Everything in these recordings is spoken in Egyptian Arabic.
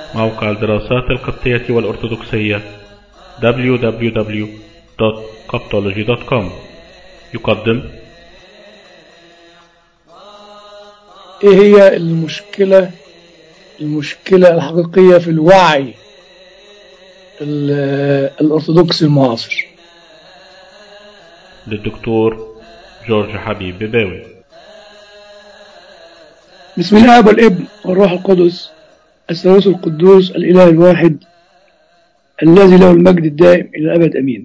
موقع الدراسات القبطية والأرثوذكسية www.coptology.com يقدم ايه هي المشكلة المشكلة الحقيقية في الوعي ال- الأرثوذكسي المعاصر للدكتور جورج حبيب بباوي بسم الله والابن والروح القدس الثالوث القدوس الإله الواحد الذي له المجد الدائم إلى الأبد أمين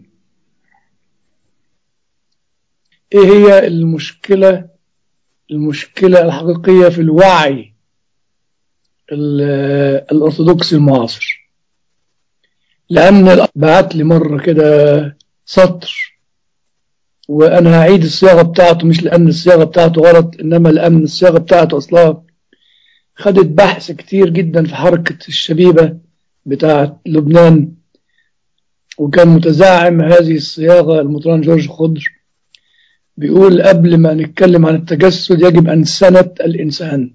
إيه هي المشكلة المشكلة الحقيقية في الوعي ال- الأرثوذكسي المعاصر لأن بعت لي مرة كده سطر وأنا هعيد الصياغة بتاعته مش لأن الصياغة بتاعته غلط إنما لأن الصياغة بتاعته أصلها خدت بحث كتير جدا في حركة الشبيبة بتاعة لبنان وكان متزعم هذه الصياغة المطران جورج خضر بيقول قبل ما نتكلم عن التجسد يجب أن سنة الإنسان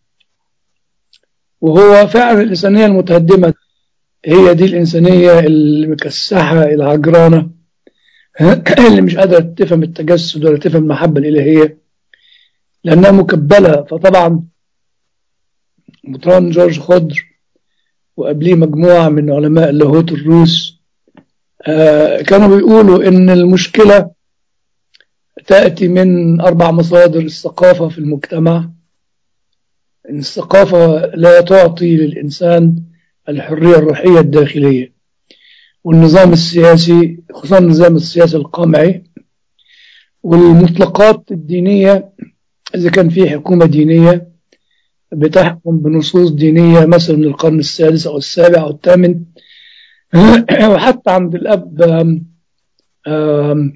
وهو فعلا الإنسانية المتهدمة هي دي الإنسانية المكسحة العجرانة اللي مش قادرة تفهم التجسد ولا تفهم المحبة الإلهية لأنها مكبلة فطبعا مطران جورج خضر وقبليه مجموعة من علماء اللاهوت الروس آه، كانوا بيقولوا إن المشكلة تأتي من أربع مصادر الثقافة في المجتمع إن الثقافة لا تعطي للإنسان الحرية الروحية الداخلية والنظام السياسي خصوصا النظام السياسي القمعي والمطلقات الدينية إذا كان في حكومة دينية بتحكم بنصوص دينية مثلا من القرن السادس أو السابع أو الثامن وحتى عند الأب آم، آم،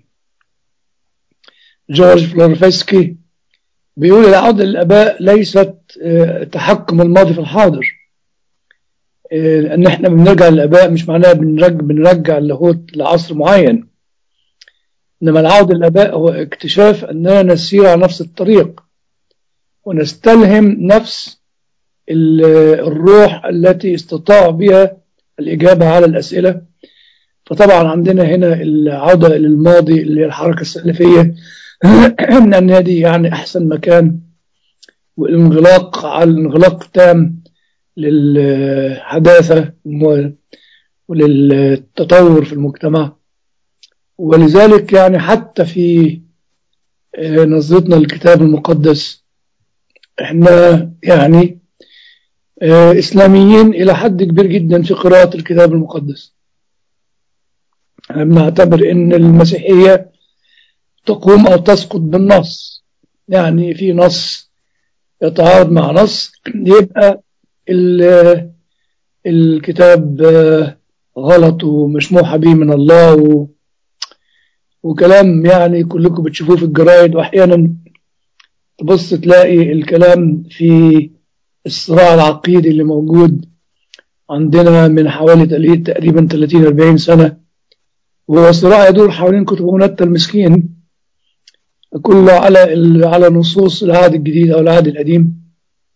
جورج فلورفسكي بيقول العودة للآباء ليست آه، تحكم الماضي في الحاضر آه، لأن احنا بنرجع للآباء مش معناها بنرجع, بنرجع اللاهوت لعصر معين إنما العودة للآباء هو اكتشاف أننا نسير على نفس الطريق ونستلهم نفس ال- الروح التي استطاع بها الإجابة على الأسئلة فطبعا عندنا هنا العودة للماضي اللي هي الحركة السلفية أن هذه يعني أحسن مكان والانغلاق على الانغلاق تام للحداثة و- وللتطور في المجتمع ولذلك يعني حتى في آه، نظرتنا للكتاب المقدس احنا يعني آه، إسلاميين إلى حد كبير جدا في قراءة الكتاب المقدس احنا بنعتبر إن المسيحية تقوم أو تسقط بالنص يعني في نص يتعارض مع نص يبقى ال- الكتاب آه، غلط ومش موحى به من الله و وكلام يعني كلكم بتشوفوه في الجرايد وأحيانا تبص تلاقي الكلام في الصراع العقيدي اللي موجود عندنا من حوالي تقريبا- تقريبا 30 40 سنة وهو صراع يدور حوالين كتب منتى المسكين كله على ال- على نصوص العهد الجديد أو العهد القديم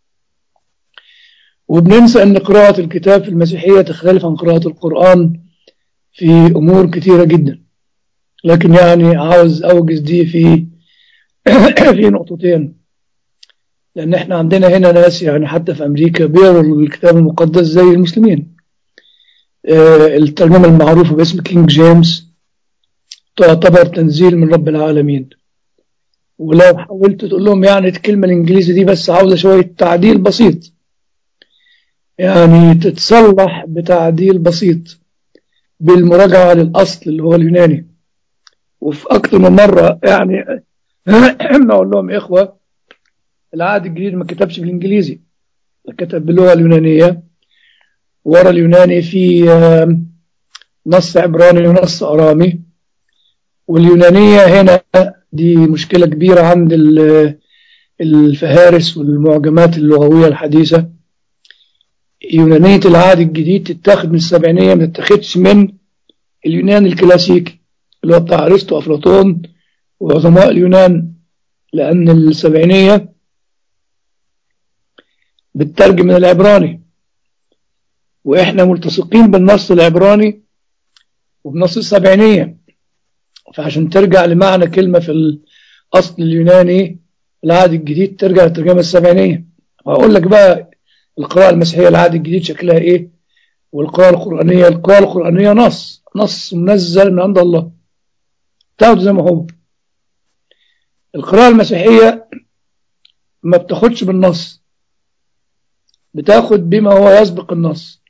وبننسى أن قراءة الكتاب في المسيحية تختلف عن قراءة القرآن في أمور كثيرة جدا لكن يعني عاوز أوجز دي في في نقطتين لأن احنا عندنا هنا ناس يعني حتى في أمريكا بيقروا الكتاب المقدس زي المسلمين آه، الترجمة المعروفة باسم كينج جيمس تعتبر تنزيل من رب العالمين ولو حاولت تقول لهم يعني الكلمة الإنجليزي دي بس عاوزة شوية تعديل بسيط يعني تتصلح بتعديل بسيط بالمراجعة للأصل اللي هو اليوناني وفي أكتر من مرة يعني أقول لهم يا إخوة العهد الجديد ما كتبش بالإنجليزي كتب باللغة اليونانية ورا اليوناني في آم، نص عبراني ونص أرامي واليونانية هنا دي مشكلة كبيرة عند ال- الفهارس والمعجمات اللغوية الحديثة يونانية العهد الجديد تتاخد من السبعينية ما تتاخدش من اليونان الكلاسيكي اللي هو بتاع أرسطو وأفلاطون وعظماء اليونان لأن السبعينية بتترجم من العبراني وإحنا ملتصقين بالنص العبراني وبنص السبعينية فعشان ترجع لمعنى كلمة في الأصل اليوناني العهد الجديد ترجع للترجمة السبعينية وأقول لك بقى القراءة المسيحية العهد الجديد شكلها إيه والقراءة القرآنية القراءة القرآنية نص نص منزل من عند الله تاخده زي ما هو القراءة المسيحية ما بتاخدش بالنص بتاخد بما هو يسبق النص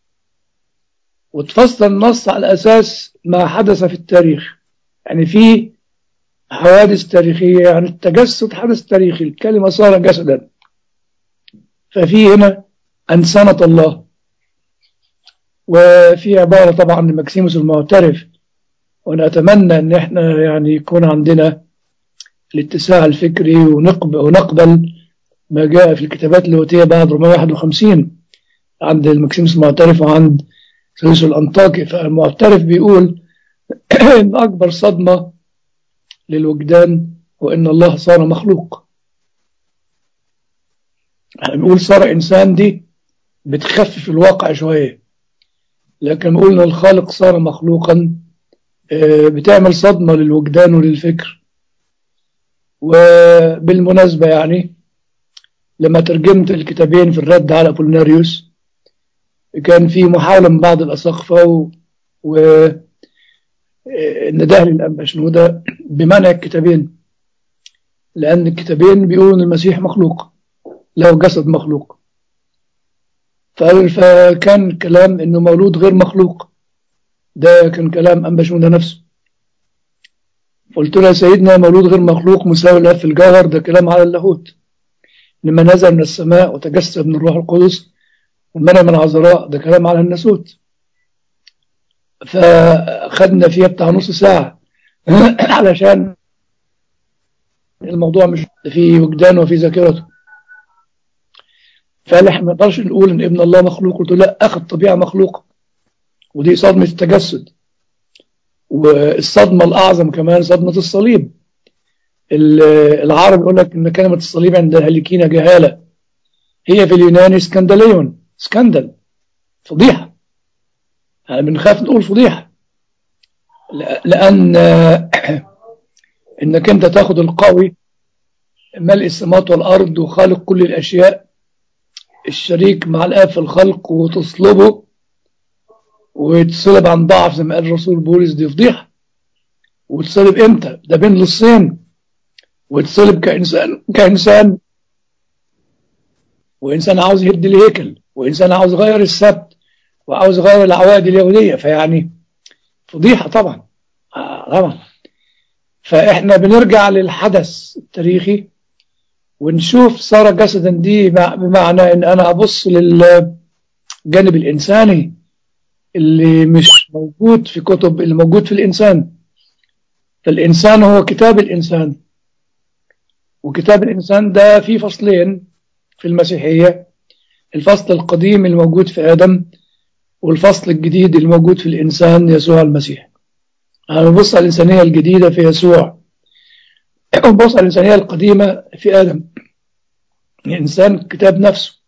وتفسر النص على أساس ما حدث في التاريخ يعني في حوادث تاريخية يعني التجسد حدث تاريخي الكلمة صار جسدا ففي هنا أنسنة الله وفي عبارة طبعا لمكسيموس المعترف ونتمنى ان احنا يعني يكون عندنا الاتساع الفكري ونقبل, ونقبل ما جاء في الكتابات اللاهوتية بعد 451 عند المكسيموس المعترف وعند ثالث الأنطاكي فالمعترف بيقول إن أكبر صدمة للوجدان هو إن الله صار مخلوق يعني بنقول صار إنسان دي بتخفف الواقع شوية لكن بنقول إن الخالق صار مخلوقا بتعمل صدمة للوجدان وللفكر وبالمناسبة يعني لما ترجمت الكتابين في الرد على أبولناريوس كان في محاولة من بعض الأساقفة و, و... النداء للأنبا شنودة بمنع الكتابين لأن الكتابين بيقولوا إن المسيح مخلوق له جسد مخلوق فكان كلام إنه مولود غير مخلوق ده كان كلام أنبا شنودة نفسه قلت له يا سيدنا مولود غير مخلوق مساوي له في الجوهر ده كلام على اللاهوت لما نزل من السماء وتجسد من الروح القدس ومنع من العذراء ده كلام على الناسوت فخدنا فيها بتاع نص ساعة علشان الموضوع مش في وجدانه وفي ذاكرته فقال احنا ما نقدرش نقول ان ابن الله مخلوق قلت له لا اخذ طبيعة مخلوقة ودي صدمة التجسد والصدمة الأعظم كمان صدمة الصليب العرب يقول لك ان كلمة الصليب عند الهالكين جهالة هي في اليوناني سكندليون سكندل فضيحة يعني بنخاف نقول فضيحة لأن إنك أنت تاخد القوي ملء السماوات والأرض وخالق كل الأشياء الشريك مع الآب في الخلق وتصلبه وتصلب عن ضعف زي ما قال الرسول بولس دي فضيحة وتصلب إمتى؟ ده بين لصين وتصلب كإنسان كإنسان وإنسان عاوز يهد الهيكل وإنسان عاوز يغير السبت وعاوز يغير العوائد اليهودية فيعني فضيحة طبعا آه طبعا فإحنا بنرجع للحدث التاريخي ونشوف صار جسدا دي بمعنى إن أنا أبص للجانب الإنساني اللي مش موجود في كتب اللي موجود في الإنسان فالإنسان هو كتاب الإنسان وكتاب الإنسان ده فيه فصلين في المسيحية الفصل القديم الموجود في آدم والفصل الجديد الموجود في الإنسان يسوع المسيح أنا ببص على الإنسانية الجديدة في يسوع وببص على الإنسانية القديمة في آدم الإنسان كتاب نفسه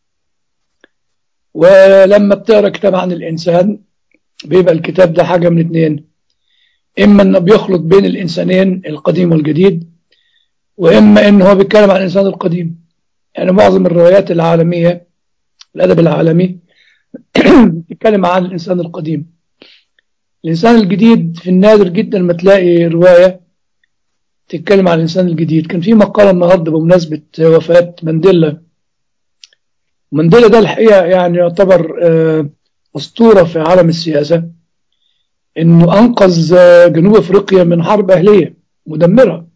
ولما بتقرأ كتاب عن الإنسان بيبقى الكتاب ده حاجة من اتنين إما إنه بيخلط بين الإنسانين القديم والجديد وإما إنه هو بيتكلم عن الإنسان القديم يعني معظم الروايات العالمية الأدب العالمي بتتكلم عن الإنسان القديم الإنسان الجديد في النادر جدا ما تلاقي رواية تتكلم عن الإنسان الجديد كان في مقالة النهاردة بمناسبة وفاة مانديلا مانديلا ده الحقيقة يعني يعتبر أسطورة في عالم السياسة إنه أنقذ جنوب أفريقيا من حرب أهلية مدمرة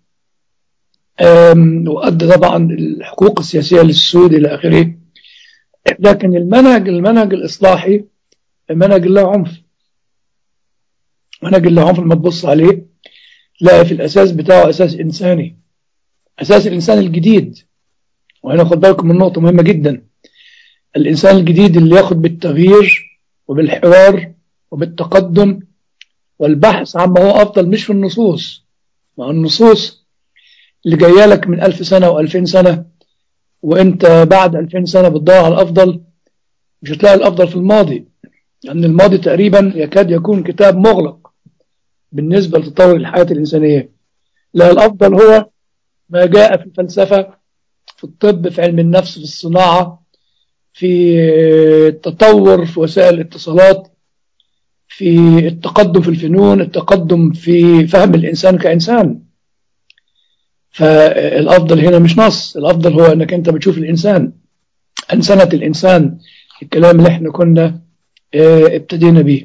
وأدى طبعا الحقوق السياسية للسود إلى آخره لكن المنهج المنهج الإصلاحي منهج له عنف منهج له عنف لما تبص عليه لا في الأساس بتاعه أساس إنساني أساس الإنسان الجديد وهنا خد بالكم من نقطة مهمة جدا الإنسان الجديد اللي ياخد بالتغيير وبالحوار وبالتقدم والبحث عما هو أفضل مش في النصوص مع النصوص اللي جايه لك من ألف سنة وألفين سنة وانت بعد 2000 سنة بتدور على الأفضل مش هتلاقي الأفضل في الماضي أن الماضي تقريبا يكاد يكون كتاب مغلق بالنسبة لتطور الحياة الإنسانية لا الأفضل هو ما جاء في الفلسفة في الطب في علم النفس في الصناعة في التطور في وسائل الاتصالات في التقدم في الفنون التقدم في فهم الإنسان كإنسان فالأفضل هنا مش نص الأفضل هو أنك أنت بتشوف الإنسان أنسنة الإنسان الكلام اللي احنا كنا اه ابتدينا به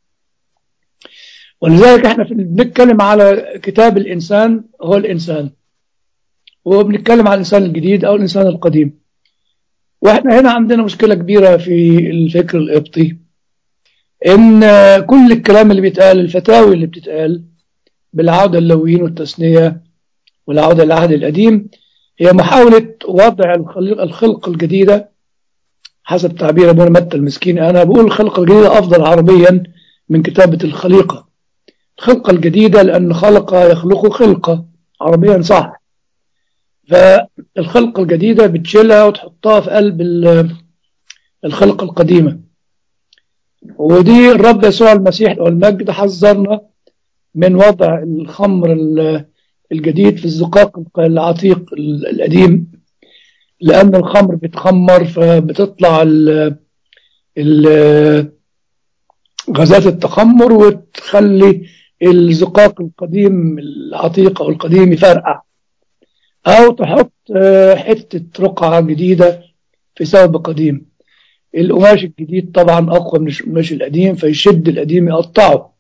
ولذلك احنا بنتكلم على كتاب الإنسان هو الإنسان وبنتكلم على الإنسان الجديد أو الإنسان القديم واحنا هنا عندنا مشكلة كبيرة في الفكر القبطي ان كل الكلام اللي بيتقال الفتاوي اللي بتتقال بالعودة اللويين والتثنية والعودة للعهد القديم هي محاولة وضع الخلق الجديدة حسب تعبير ابونا متى المسكين انا بقول الخلقة الجديدة افضل عربيا من كتابة الخليقة الخلقة الجديدة لان خلق يخلق خلقة عربيا صح فالخلقة الجديدة بتشيلها وتحطها في قلب الخلقة القديمة ودي الرب يسوع المسيح والمجد حذرنا من وضع الخمر الجديد في الزقاق العتيق القديم لأن الخمر بتخمر فبتطلع ال غازات التخمر وتخلي الزقاق القديم العتيق أو القديم يفرقع أو تحط حتة رقعة جديدة في ثوب قديم القماش الجديد طبعا أقوى من القماش القديم فيشد القديم يقطعه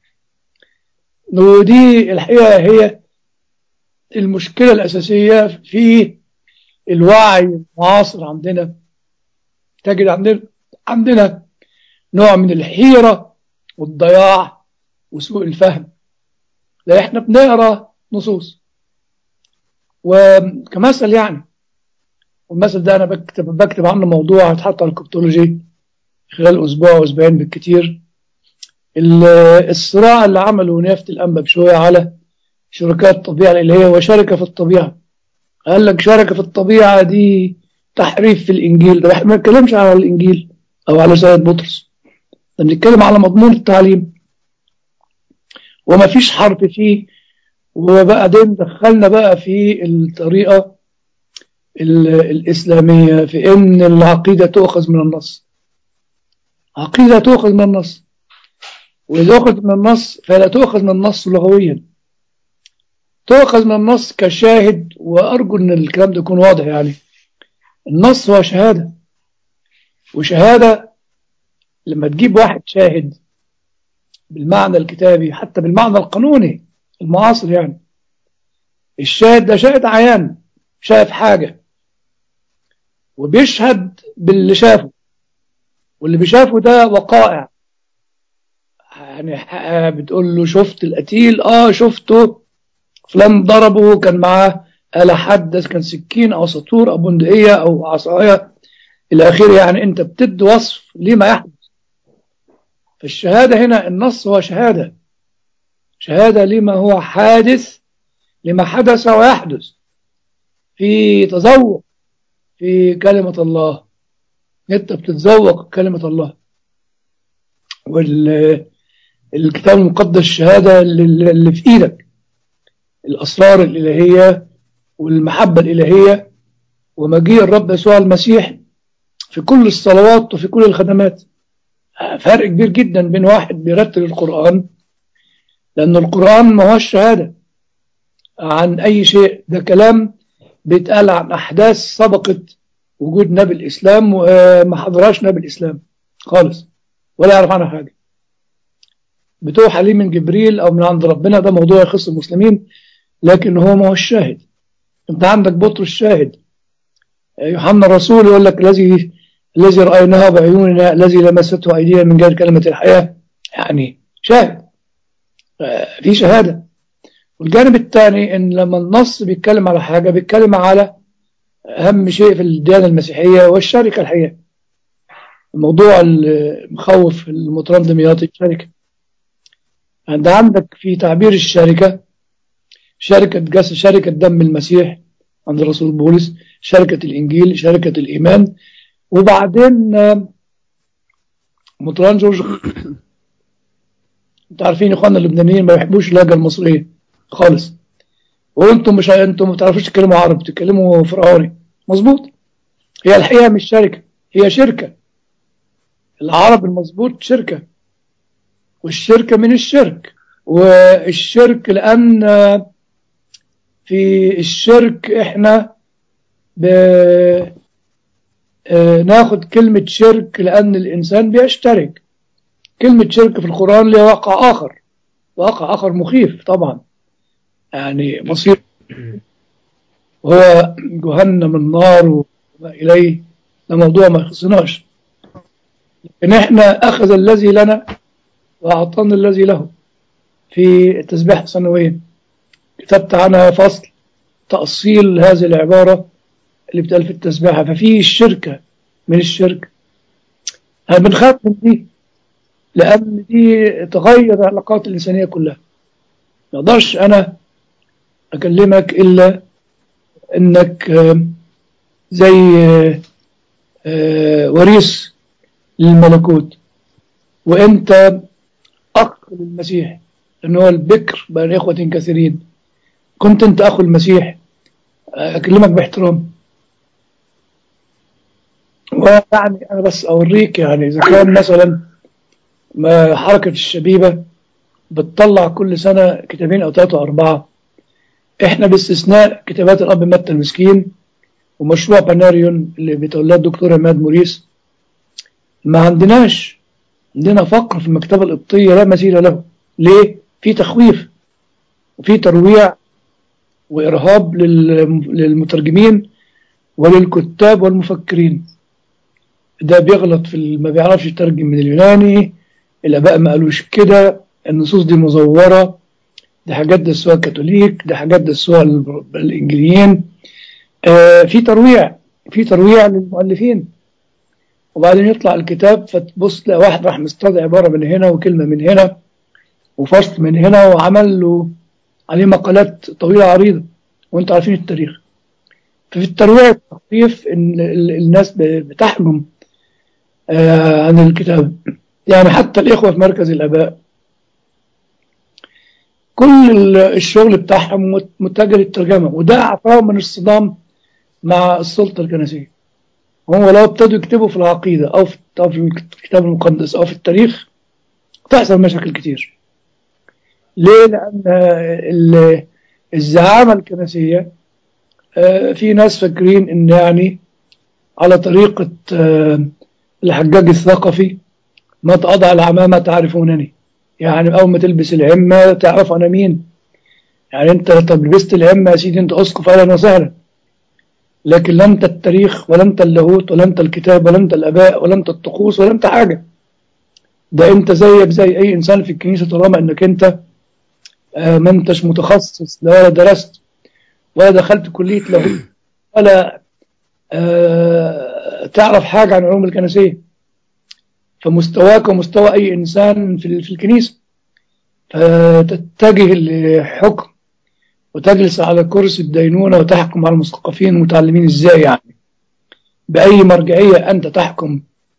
ودي الحقيقة هي المشكلة الأساسية في الوعي المعاصر عندنا تجد عندنا عندنا نوع من الحيرة والضياع وسوء الفهم لا احنا بنقرا نصوص وكمثل يعني والمثل ده انا بكتب بكتب عنه موضوع هيتحط على الكريبتولوجي خلال اسبوع واسبوعين بالكتير الصراع اللي عمله نيافة الأنبا بشوية على شركات الطبيعة الإلهية وشركة في الطبيعة قال لك شركة في الطبيعة دي تحريف في الإنجيل ده احنا ما بنتكلمش على الإنجيل أو على رسالة بطرس ده بنتكلم على مضمون التعليم وما فيش حرف فيه وبعدين دخلنا بقى في الطريقة الإسلامية في إن العقيدة تؤخذ من النص عقيدة تؤخذ من النص وإذا أخذ من النص فلا تؤخذ من النص لغويا تؤخذ من النص كشاهد وأرجو أن الكلام ده يكون واضح يعني النص هو شهادة وشهادة لما تجيب واحد شاهد بالمعنى الكتابي حتى بالمعنى القانوني المعاصر يعني الشاهد ده شاهد عيان شايف حاجة وبيشهد باللي شافه واللي بيشافه ده وقائع يعني بتقول له شفت القتيل اه شفته فلان ضربه كان معاه آلة حدث كان سكين أو سطور أو بندقية أو عصاية إلى آخره يعني أنت بتدي وصف لما يحدث فالشهادة هنا النص هو شهادة شهادة لما هو حادث لما حدث ويحدث في تذوق في كلمة الله أنت بتتذوق كلمة الله والكتاب المقدس الشهادة اللي في إيدك الأسرار الإلهية والمحبة الإلهية ومجيء الرب يسوع المسيح في كل الصلوات وفي كل الخدمات فرق كبير جدا بين واحد بيرتل القرآن لأن القرآن ما هو الشهادة عن أي شيء ده كلام بيتقال عن أحداث سبقت وجود نبي الإسلام وما حضرهاش نبي الإسلام خالص ولا يعرف عنها حاجة بتوحى ليه من جبريل أو من عند ربنا ده موضوع يخص المسلمين لكن هو ما هو الشاهد انت عندك بطرس الشاهد يوحنا الرسول يقول لك الذي الذي رأيناه بعيوننا الذي لمسته أيدينا من غير كلمة الحياة يعني شاهد في شهادة والجانب الثاني ان لما النص بيتكلم على حاجة بيتكلم على أهم شيء في الديانة المسيحية والشركة الحقيقة الموضوع المخوف المترندميات الشركة انت عندك في تعبير الشركة شركة جس شركة دم المسيح عند الرسول بولس شركة الإنجيل شركة الإيمان وبعدين مطران جورج انتوا عارفين يا اخواننا اللبنانيين ما بيحبوش اللهجه المصريه خالص وانتم مش انتم ما بتعرفوش تتكلموا عربي بتتكلموا فرعوني مظبوط هي الحقيقه مش شركه هي شركه العرب المظبوط شركه والشركه من الشرك والشرك لان في الشرك احنا ب... ناخد كلمة شرك لأن الإنسان بيشترك كلمة شرك في القرآن لها واقع آخر واقع آخر مخيف طبعا يعني مصير هو جهنم النار وما إليه ده موضوع ما يخصناش لكن احنا أخذ الذي لنا وأعطانا الذي له في التسبيح السنوية كتبت عنها فصل تأصيل هذه العبارة اللي بتقال في التسبيحة ففي الشركة من الشركة أنا بنخاف من دي لأن دي تغير العلاقات الإنسانية كلها ما أقدرش أنا أكلمك إلا إنك زي وريث للملكوت وأنت أخ للمسيح لأنه هو البكر بين إخوة كثيرين كنت أنت أخو المسيح أكلمك باحترام ويعني أنا بس أوريك يعني إذا كان مثلا ما حركة الشبيبة بتطلع كل سنة كتابين أو ثلاثة أو أربعة إحنا باستثناء كتابات الأب متى المسكين ومشروع باناريون اللي بيتولاه الدكتور عماد موريس ما عندناش عندنا فقر في المكتبة القبطية لا مثيل له ليه؟ في تخويف وفي ترويع وإرهاب للمترجمين وللكتاب والمفكرين ده بيغلط في ما بيعرفش يترجم من اليوناني الآباء ما قالوش كده النصوص دي مزورة ده حاجات دسوها الكاثوليك ده حاجات دسوها الإنجليين آه في ترويع في ترويع للمؤلفين وبعدين يطلع الكتاب فتبص تلاقي واحد راح مستضع عبارة من هنا وكلمة من هنا وفصل من هنا وعمل له عليه مقالات طويلة عريضة وانتوا عارفين التاريخ ففي الترويع التخفيف ان الناس بتحجم آه عن الكتاب يعني حتى الإخوة في مركز الآباء كل الشغل بتاعهم متجه للترجمة وده أعطاهم من الصدام مع السلطة الكنسية هم لو ابتدوا يكتبوا في العقيدة أو في الكتاب المقدس أو في التاريخ تحصل مشاكل كتير ليه؟ لأن الزعامة الكنسية في ناس فاكرين إن يعني على طريقة الحجاج الثقفي ما تضع العمامة تعرفونني يعني أول ما تلبس العمة تعرف أنا مين يعني أنت طب لبست العمة يا سيدي أنت أسقف أهلا وسهلا لكن لا أنت التاريخ ولا أنت اللاهوت ولا أنت الكتاب ولا أنت الآباء ولا أنت الطقوس ولا أنت حاجة ده أنت زيك زي أي إنسان في الكنيسة طالما أنك أنت آه ما أنتش متخصص لا ولا درست ولا دخلت كلية لاهوت ولا آه تعرف حاجة عن العلوم الكنسية فمستواك ومستوى أي إنسان في في الكنيسة فتتجه لحكم وتجلس على كرسي الدينونة وتحكم على المثقفين المتعلمين إزاي يعني بأي مرجعية أنت تحكم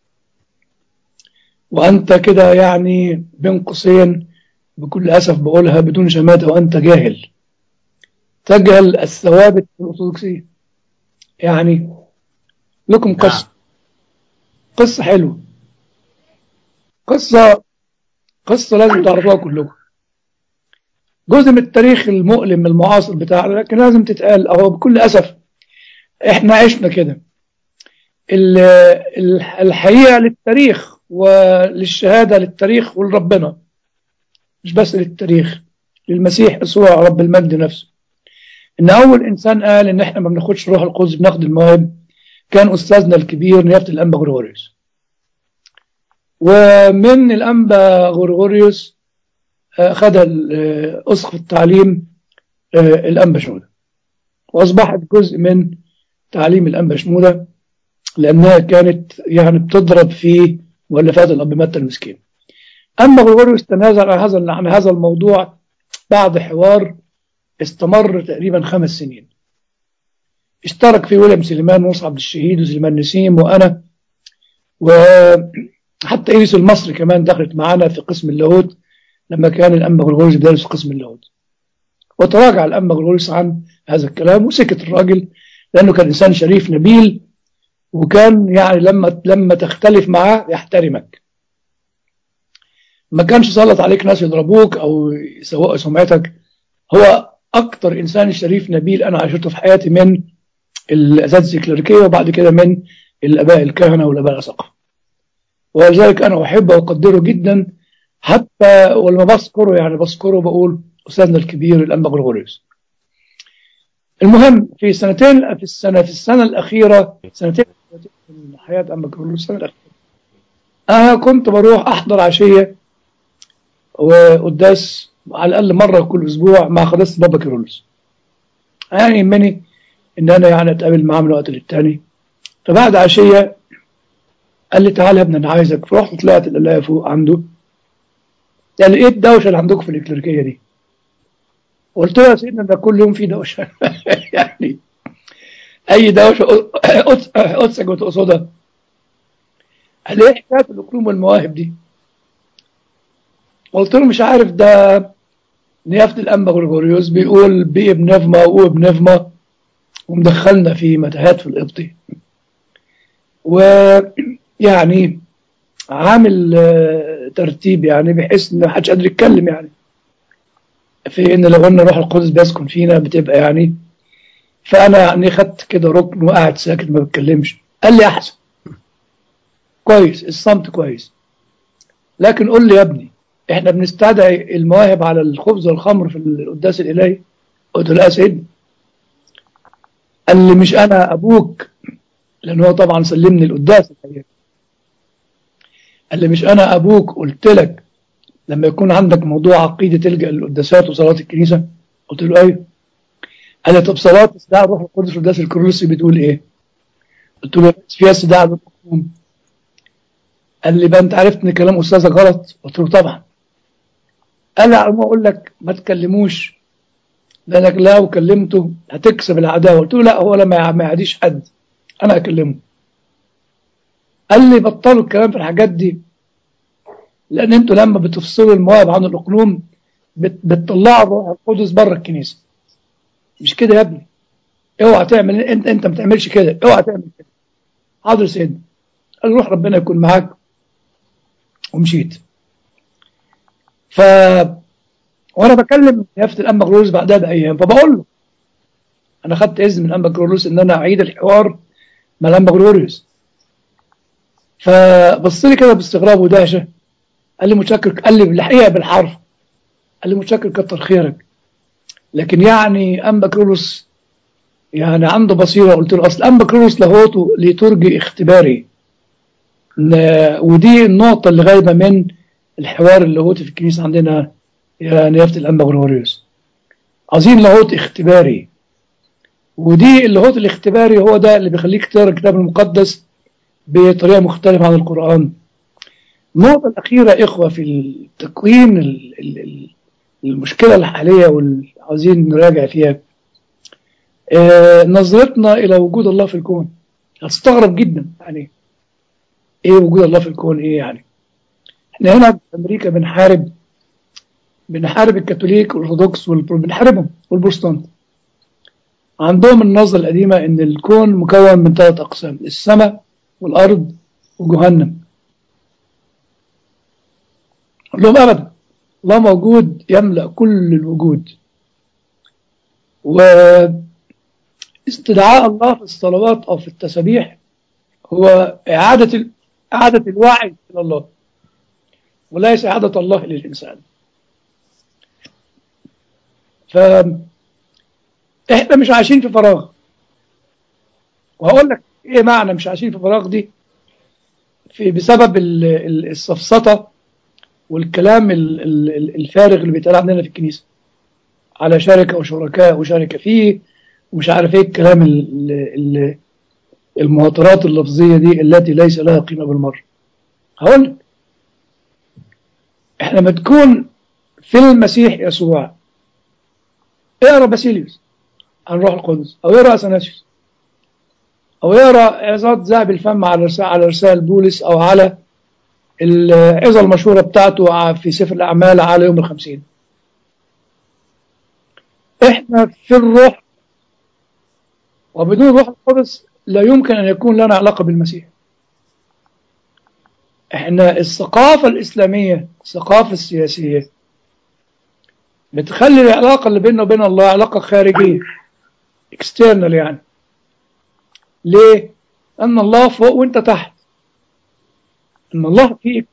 وأنت كده يعني بين قوسين بكل أسف بقولها بدون شماتة وأنت جاهل تجهل الثوابت الأرثوذكسية يعني لكم قصة قصة حلوة قصة قصة لازم تعرفوها كلكم جزء من التاريخ المؤلم المعاصر بتاعنا لكن لازم تتقال أهو بكل أسف إحنا عشنا كده الحقيقة للتاريخ وللشهادة للتاريخ ولربنا مش بس للتاريخ للمسيح يسوع رب المجد نفسه إن أول إنسان قال إن إحنا ما بناخدش روح القدس بناخد المواهب كان أستاذنا الكبير نيافة الأنبا غريغوريوس ومن الأنبا غريغوريوس أخذها أسقف التعليم الأنبا شنودة وأصبحت جزء من تعليم الأنبا شنودة لأنها كانت يعني بتضرب في مؤلفات الأب متى المسكين أما غريغوريوس تنازل عن هذا عن هذا الموضوع بعد حوار استمر تقريبا خمس سنين اشترك فيه ويليام سليمان موسى عبد الشهيد وسليمان نسيم وأنا وحتى إيريس المصري كمان دخلت معانا في قسم اللاهوت لما كان الأنبا غرغوريوس بيدرس قسم اللاهوت وتراجع الأنبا غرغوريوس عن هذا الكلام وسكت الراجل لأنه كان إنسان شريف نبيل وكان يعني لما لما تختلف معاه يحترمك ما كانش سلط عليك ناس يضربوك أو يسوقوا سمعتك هو أكتر إنسان شريف نبيل أنا عاشرته في حياتي من الأساتذة الكليريكية وبعد كده من الآباء الكهنة والآباء الأساقفة ولذلك أنا أحبه وأقدره جدا حتى ولما بذكره يعني بذكره بقول أستاذنا الكبير الأنبا غرغوريوس المهم في سنتين في السنة في السنة الأخيرة سنتين من حياة أنبا غرغوريوس السنة الأخيرة أنا كنت بروح أحضر عشية وقداس على الأقل مرة كل أسبوع مع قداسة بابا كيرلس يعني يهمني إن أنا يعني أتقابل معاه من وقت للتاني فبعد عشية قال لي تعالى يا ابني أنا عايزك فرحت طلعت القلاية فوق عنده يعني إيه الدوشة اللي عندكم في الإكليريكية دي؟ قلت له يا سيدنا ده كل يوم في دوشة يعني أي دوشة قدسك وتقصدها قال لي إيه حكاية الأكلوم والمواهب دي؟ قلت له مش عارف ده نيافة الأنبا غريغوريوس بيقول بي بنفما و بنفما ومدخلنا في متاهات في القبطي ويعني عامل ترتيب يعني بحيث ان محدش قادر يتكلم يعني في ان لو قلنا روح القدس بيسكن فينا بتبقى يعني فانا يعني خدت كده ركن وقعد ساكت ما بتكلمش قال لي احسن كويس الصمت كويس لكن قول لي يا ابني احنا بنستدعي المواهب على الخبز والخمر في القداس الالهي قلت له لا يا سيدنا قال لي مش انا ابوك لان هو طبعا سلمني القداس الحقيقه قال لي مش انا ابوك قلت لك لما يكون عندك موضوع عقيده تلجا للقداسات وصلاه الكنيسه قلت له ايوه قال لي طب صلاه استدعاء الروح القدس في القداس الكرولوسي بتقول ايه قلت له فيها استدعاء بالمفهوم قال لي بقى انت عرفت ان كلام استاذك غلط قلت له طبعا قال لي ما اقول لك ما تكلموش لانك لو كلمته هتكسب العداوه قلت له لا هو لما ما يعديش حد انا اكلمه قال لي بطلوا الكلام في الحاجات دي لان انتوا لما بتفصلوا المواهب عن الاقلوم بت بتطلعوا الروح القدس بره الكنيسه مش كده يا ابني اوعى تعمل انت انت ما تعملش كده اوعى تعمل كده حاضر سيدنا قال روح ربنا يكون معاك ومشيت ف وانا بكلم يافت الانبا كرولوس بعدها بايام فبقول له انا خدت اذن من الانبا كرولوس ان انا اعيد الحوار مع الانبا كرولوس فبص لي كده باستغراب ودهشه قال لي متشكر قال لي بالحقيقه بالحرف قال لي متشكر كتر خيرك لكن يعني انبا كرولوس يعني عنده بصيره قلت له اصل انبا كرولوس لاهوته ليتورجي اختباري ودي النقطه اللي غايبه من الحوار اللاهوتي في الكنيسه عندنا يا نيافه الانبا غريغوريوس عايزين لاهوت اختباري ودي اللاهوت الاختباري هو ده اللي بيخليك تقرا الكتاب المقدس بطريقه مختلفه عن القران النقطه الاخيره اخوه في التكوين المشكله الحاليه وعايزين نراجع فيها آه نظرتنا الى وجود الله في الكون هتستغرب جدا يعني ايه وجود الله في الكون ايه يعني احنا هنا في امريكا بنحارب بنحارب الكاثوليك والارثوذكس بنحاربهم والبروتستانت عندهم النظرة القديمة ان الكون مكون من ثلاث اقسام السماء والارض وجهنم لهم ابدا الله موجود يملأ كل الوجود واستدعاء الله في الصلوات او في التسابيح هو اعادة اعادة الوعي الى الله وليس اعادة الله للانسان فاحنا مش عايشين في فراغ وهقول لك ايه معنى مش عايشين في فراغ دي في بسبب السفسطه والكلام الفارغ اللي بيتقال عندنا في الكنيسه على شركه وشركاء وشركه فيه ومش عارف ايه الكلام المهاترات اللفظيه دي التي ليس لها قيمه بالمره هقول لك احنا ما تكون في المسيح يسوع اقرا باسيليوس عن روح القدس او اقرا اثناسيوس او اقرا عظات ذهب الفم على رسائل على رسائل بولس او على العظة المشهورة بتاعته في سفر الأعمال على يوم الخمسين احنا في الروح وبدون روح القدس لا يمكن أن يكون لنا علاقة بالمسيح احنا الثقافة الإسلامية الثقافة السياسية بتخلي العلاقة اللي بيننا وبين الله علاقة خارجية external يعني ليه؟ أن الله فوق وأنت تحت أن الله فيك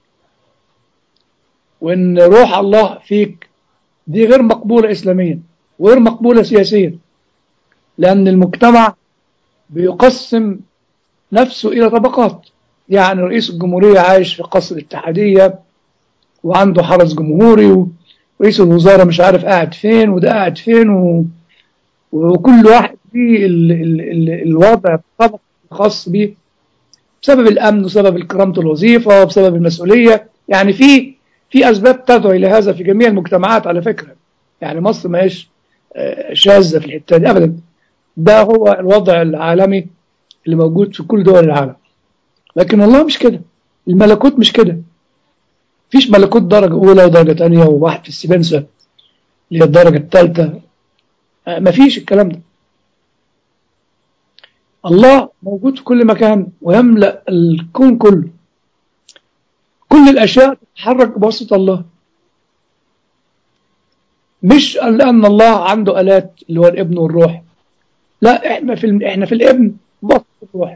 وأن روح الله فيك دي غير مقبولة إسلاميا وغير مقبولة سياسيا لأن المجتمع بيقسم نفسه إلى طبقات يعني رئيس الجمهورية عايش في قصر الاتحادية وعنده حرس جمهوري ورئيس الوزارة مش عارف قاعد فين وده قاعد فين و... وكل واحد فيه ال... ال... ال... الوضع الطبق الخاص بيه بسبب الأمن وسبب كرامة الوظيفة وبسبب المسؤولية يعني في في أسباب تدعو إلى هذا في جميع المجتمعات على فكرة يعني مصر ما هيش شاذة في الحتة دي أبدا ده هو الوضع العالمي اللي موجود في كل دول العالم لكن الله مش كده الملكوت مش كده فيش ملكوت درجة أولى ودرجة تانية وواحد في السبنسة اللي هي الدرجة الثالثة مفيش الكلام ده الله موجود في كل مكان ويملأ الكون كله كل الأشياء تتحرك بواسطة الله مش لأن الله عنده آلات اللي هو الابن والروح لا احنا في احنا في الابن بواسطة الروح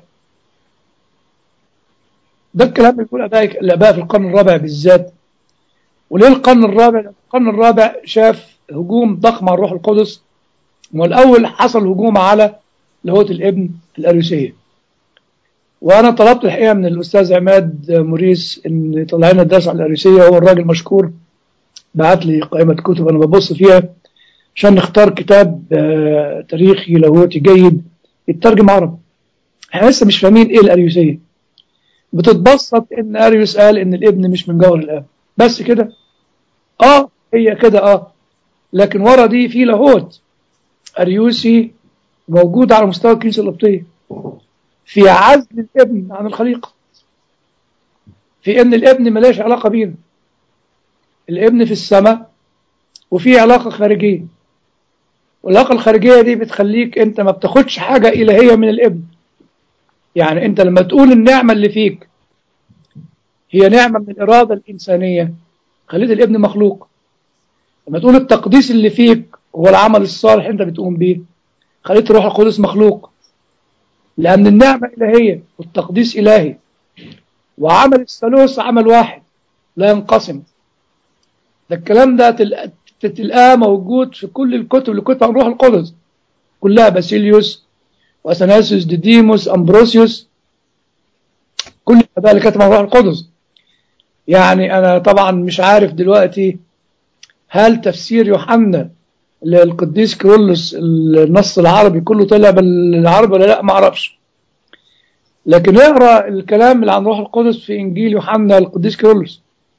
ده الكلام اللي بيقول ابائك الاباء في القرن الرابع بالذات وليه القرن الرابع القرن الرابع شاف هجوم ضخم على الروح القدس والاول حصل هجوم على لاهوت الابن الاريوسيه وانا طلبت الحقيقه من الاستاذ عماد موريس ان يطلع لنا الدرس على الاريوسيه هو الراجل مشكور بعت لي قائمه كتب انا ببص فيها عشان نختار كتاب تاريخي لاهوتي جيد يترجم عربي احنا لسه مش فاهمين ايه الاريوسيه بتتبسط ان اريوس قال ان الابن مش من جوهر الاب بس كده اه هي كده اه لكن ورا دي في لاهوت اريوسي موجود على مستوى الكنيسه القبطيه في عزل الابن عن الخليقه في ان الابن ملاش علاقه بينا الابن في السماء وفي علاقه خارجيه والعلاقه الخارجيه دي بتخليك انت ما بتاخدش حاجه الهيه من الابن يعني انت لما تقول النعمة اللي فيك هي نعمة من الإرادة الإنسانية خليت الابن مخلوق لما تقول التقديس اللي فيك هو العمل الصالح انت بتقوم بيه خليت الروح القدس مخلوق لأن النعمة إلهية والتقديس إلهي وعمل الثالوث عمل واحد لا ينقسم ده الكلام ده تلقاه موجود في كل الكتب اللي كتبت عن الروح القدس كلها باسيليوس واثناسيوس ديديموس امبروسيوس كل الاباء اللي كتبوا عن الروح القدس يعني انا طبعا مش عارف دلوقتي هل تفسير يوحنا للقديس كيرلس النص العربي كله طلع بالعربي ولا لا ما اعرفش لكن اقرا الكلام اللي عن الروح القدس في انجيل يوحنا القديس كيرلس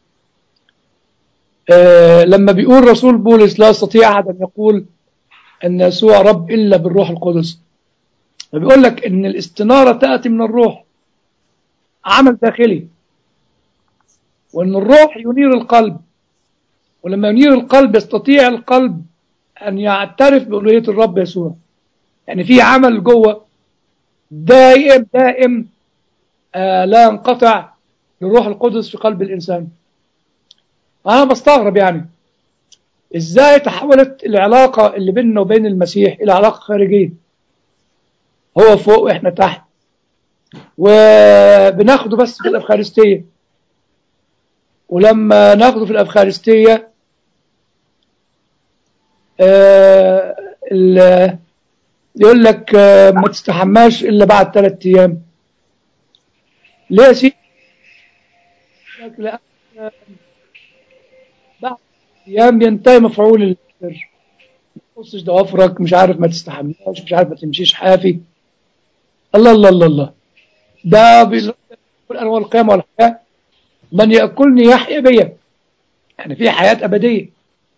آه لما بيقول رسول بولس لا يستطيع احد ان يقول ان يسوع رب الا بالروح القدس فبيقول لك ان الاستنارة تأتي من الروح عمل داخلي وان الروح ينير القلب ولما ينير القلب يستطيع القلب ان يعترف بألوهية الرب يسوع يعني في عمل جوه دائم دائم آه لا ينقطع للروح القدس في قلب الإنسان أنا بستغرب يعني إزاي تحولت العلاقة اللي بيننا وبين المسيح إلى علاقة خارجية هو فوق واحنا تحت وبناخده بس في الافخارستيه ولما ناخده في الافخارستيه آه يقول لك آه ما تستحماش الا بعد ثلاث ايام ليه يا سيدي؟ لأن بعد ايام ينتهي مفعول السر ما تقصش ضوافرك مش عارف ما تستحماش مش عارف ما تمشيش حافي الله الله الله الله ده بيقول انا والقيامه والحياه من ياكلني يحيا بيا يعني في حياه ابديه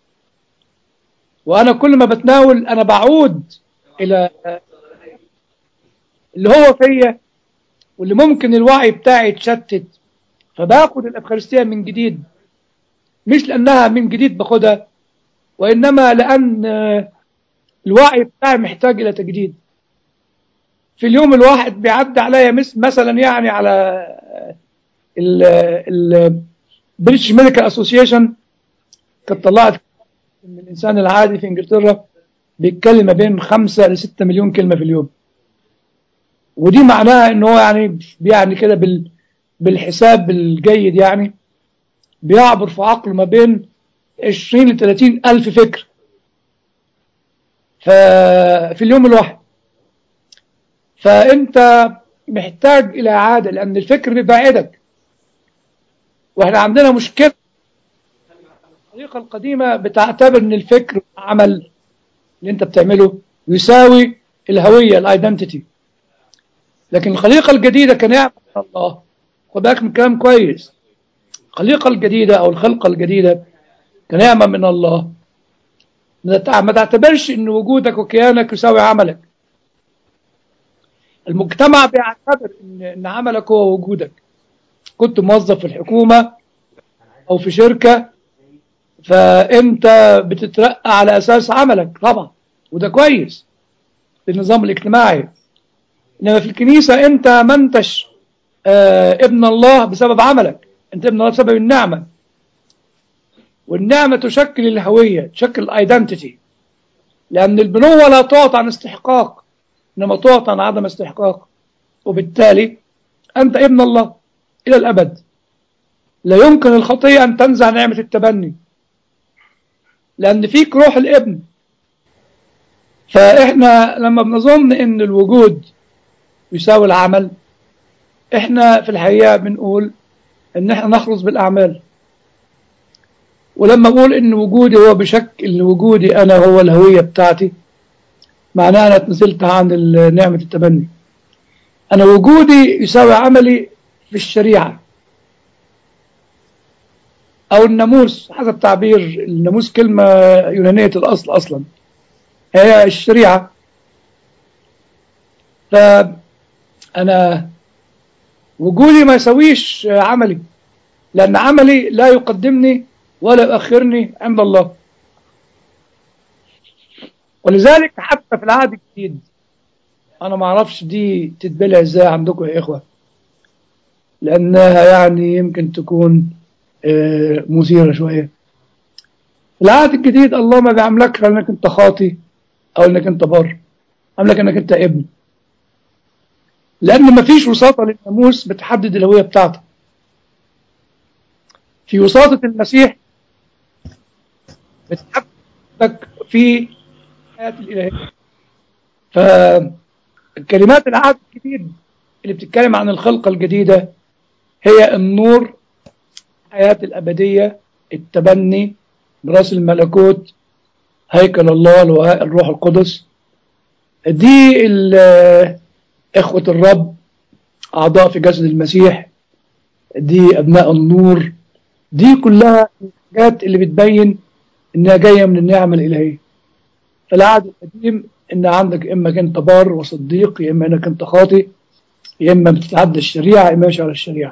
وانا كل ما بتناول انا بعود الى اللي هو فيا واللي ممكن الوعي بتاعي يتشتت فباخد الأفخارستية من جديد مش لأنها من جديد باخدها وإنما لأن آه، الوعي بتاعي محتاج إلى تجديد في اليوم الواحد بيعدي عليا مس- مثلا يعني على ال ال بريتش ميديكال اسوسيشن كانت طلعت ان الانسان العادي في انجلترا بيتكلم ما بين 5 ل 6 مليون كلمه في اليوم ودي معناها ان هو يعني يعني كده بال بالحساب الجيد يعني بيعبر في عقله ما بين 20 ل 30 الف فكر ففي اليوم الواحد فانت محتاج الى اعاده لان الفكر بيبعدك واحنا عندنا مشكله الطريقه القديمه بتعتبر ان الفكر والعمل اللي انت بتعمله يساوي الهويه الايدنتيتي لكن الخليقه الجديده كنعمه من الله خد بالك من كلام كويس الخليقه الجديده او الخلقه الجديده كنعمه من الله ما تع- ما تعتبرش ان وجودك وكيانك يساوي عملك المجتمع بيعتبر ان ان عملك هو وجودك كنت موظف في الحكومه او في شركه فانت بتترقى على اساس عملك طبعا وده كويس في النظام الاجتماعي انما في الكنيسه انت ما انتش آه ابن الله بسبب عملك انت ابن الله بسبب النعمه والنعمه تشكل الهويه تشكل الايدنتيتي لان البنوه لا تعطى عن استحقاق انما تعطى عن عدم استحقاق وبالتالي انت ابن الله الى الابد لا يمكن الخطيه ان تنزع نعمه التبني لان فيك روح الابن فاحنا لما بنظن ان الوجود يساوي العمل احنا في الحقيقه بنقول ان احنا نخلص بالاعمال ولما اقول ان وجودي هو بشكل ان وجودي انا هو الهويه بتاعتي معناها انا اتنزلت عن ال- نعمه التبني انا وجودي يساوي عملي في الشريعه او الناموس حسب تعبير الناموس كلمه يونانيه الاصل اصلا هي الشريعه فانا وجودي ما يساويش عملي لان عملي لا يقدمني ولا يؤخرني عند الله ولذلك حتى في العهد الجديد انا ما اعرفش دي تتبلع ازاي عندكم يا اخوه لانها يعني يمكن تكون آه، مثيره شويه في العهد الجديد الله ما بيعاملكش انك انت خاطي او انك انت بر عاملك انك انت ابن لان ما فيش وساطه للناموس بتحدد الهويه بتاعتك في وساطه المسيح بتحددك في الحياه الالهيه فكلمات العهد الجديد اللي بتتكلم عن الخلقه الجديده هي النور الحياه الابديه التبني براس الملكوت هيكل الله الوهاء الروح القدس دي ال- إخوة الرب أعضاء في جسد المسيح دي أبناء النور دي كلها الحاجات اللي بتبين إنها جاية من النعمة الإلهية في العهد القديم إن عندك إما أنت بار وصديق يا إما إنك أنت خاطئ يا إما بتتعدى الشريعة يا إما ماشي على الشريعة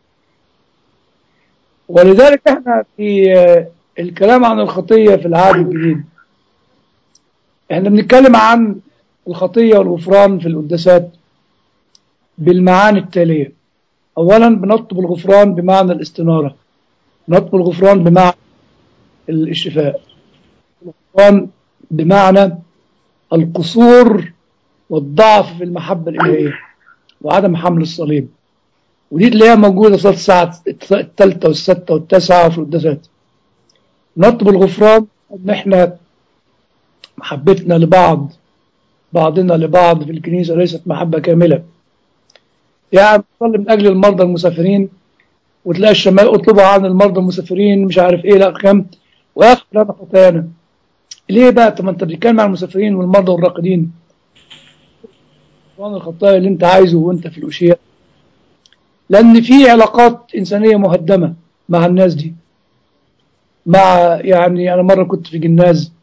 ولذلك احنا في آه، الكلام عن الخطية في العهد الجديد احنا بنتكلم عن الخطية والغفران في القداسات بالمعاني التالية أولا بنطلب الغفران بمعنى الاستنارة نطلب الغفران بمعنى الشفاء الغفران بمعنى القصور والضعف في المحبة الإلهية وعدم حمل الصليب ودي تلاقيها موجودة صلاة الساعة الثالثة والستة والتاسعة في القداسات نطلب الغفران ان احنا محبتنا لبعض بعضنا لبعض في الكنيسة ليست محبة كاملة يعني نصلي من أجل المرضى المسافرين وتلاقي الشمال اطلبوا عن المرضى المسافرين مش عارف ايه لا كم ويغفر لنا خطايانا ليه بقى طب ما انت بتتكلم عن المسافرين والمرضى والراقدين غفران الخطايا اللي انت عايزه وانت في الأشياء لأن في علاقات إنسانية مهدمة مع الناس دي مع يعني أنا مرة كنت في جناز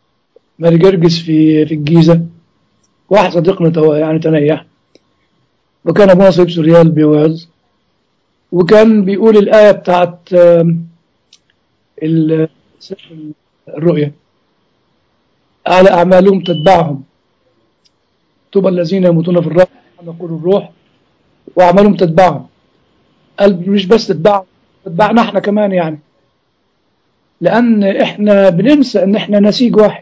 ماري جرجس في في الجيزة واحد صديقنا تو يعني تنيح وكان ابونا صيب سوريال بيوعظ وكان بيقول الآية بتاعت آم، ال- سفر الرؤيا على أعمالهم تتبعهم طوبى الذين يموتون في الرب نقول الروح وأعمالهم تتبعهم قال مش بس تتبعهم تتبعنا احنا كمان يعني لأن احنا بننسى ان احنا نسيج واحد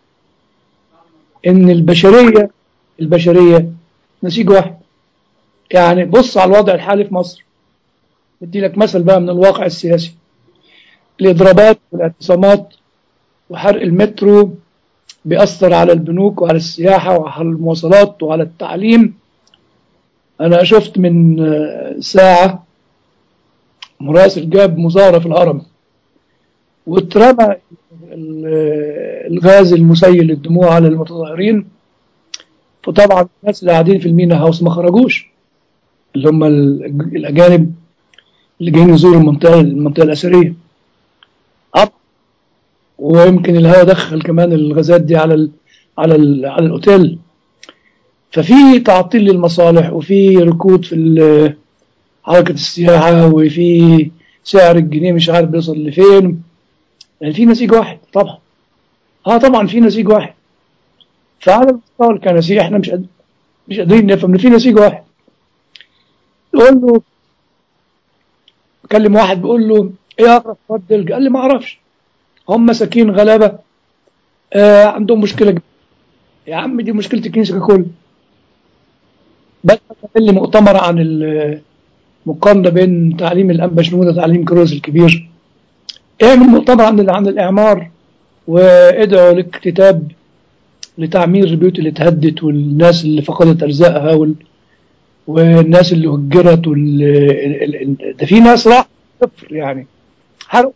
ان البشرية البشرية نسيج واحد يعني بص على الوضع الحالي في مصر بدي لك مثل بقى من الواقع السياسي الإضرابات والاعتصامات وحرق المترو بيأثر على البنوك وعلى السياحة وعلى المواصلات وعلى التعليم أنا شفت من آه، ساعة مراسل جاب مظاهرة في الهرم واترمى ال- الغاز المسيل للدموع على المتظاهرين فطبعا الناس اللي قاعدين في المينا هاوس ما خرجوش اللي هم ال- الأجانب اللي جايين يزوروا المنطقة المنطقة الأثرية عط- ويمكن الهواء دخل كمان الغازات دي على ال على ال على الأوتيل ففي تعطيل للمصالح وفي ركود في ال- حركة السياحة وفي سعر الجنيه مش عارف بيوصل لفين يعني في نسيج واحد طبعا اه طبعا في نسيج واحد فعلى المستوى الكنسي احنا مش قد... مش قادرين نفهم ان في نسيج واحد يقول له كلم واحد بيقول له ايه اقرب فرد دلج قال لي ما اعرفش هم مساكين غلابه آه عندهم مشكله كبيرة. يا عم دي مشكله الكنيسه ككل بس تعمل لي مؤتمر عن المقارنه بين تعليم الانبا شنوده وتعليم كروز الكبير اعمل مؤتمر عن عن الاعمار وادعوا لكتاب لتعمير البيوت اللي اتهدت والناس اللي فقدت ارزاقها وال... والناس اللي هجرت وال... ال- ال- ده في ناس راح صفر يعني حرقوا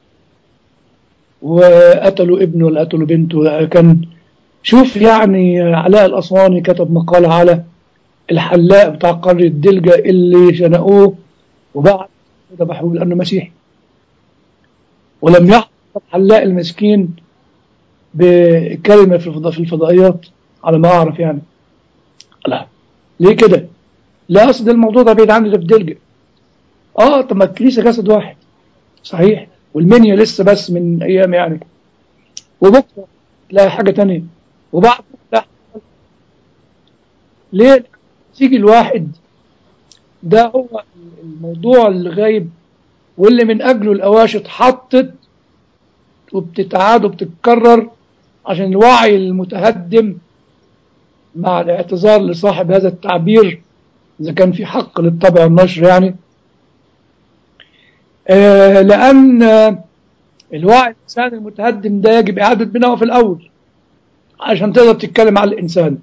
وقتلوا ابنه ولا قتلوا بنته كان شوف يعني علاء الأسواني كتب مقالة على الحلاق بتاع قرية دلجة اللي شنقوه وبعد ذبحوه لأنه مسيحي ولم يحصل الحلاق المسكين بكلمة في الفضاء في الفضائيات على ما أعرف يعني لا ليه كده؟ لا أصل الموضوع ده بعيد عني ده في دلجة اه طب ما الكنيسة جسد واحد صحيح والمنيا لسه بس من أيام يعني وبكرة تلاقي حاجة تانية وبعد لا ليه تيجي الواحد ده هو الموضوع اللي غايب واللي من أجله الأواشي اتحطت وبتتعاد وبتتكرر عشان الوعي المتهدم مع الاعتذار لصاحب هذا التعبير إذا كان في حق للطبع والنشر يعني آه لأن آه الوعي الإنساني المتهدم ده يجب إعادة بناؤه في الأول عشان تقدر تتكلم على الإنسان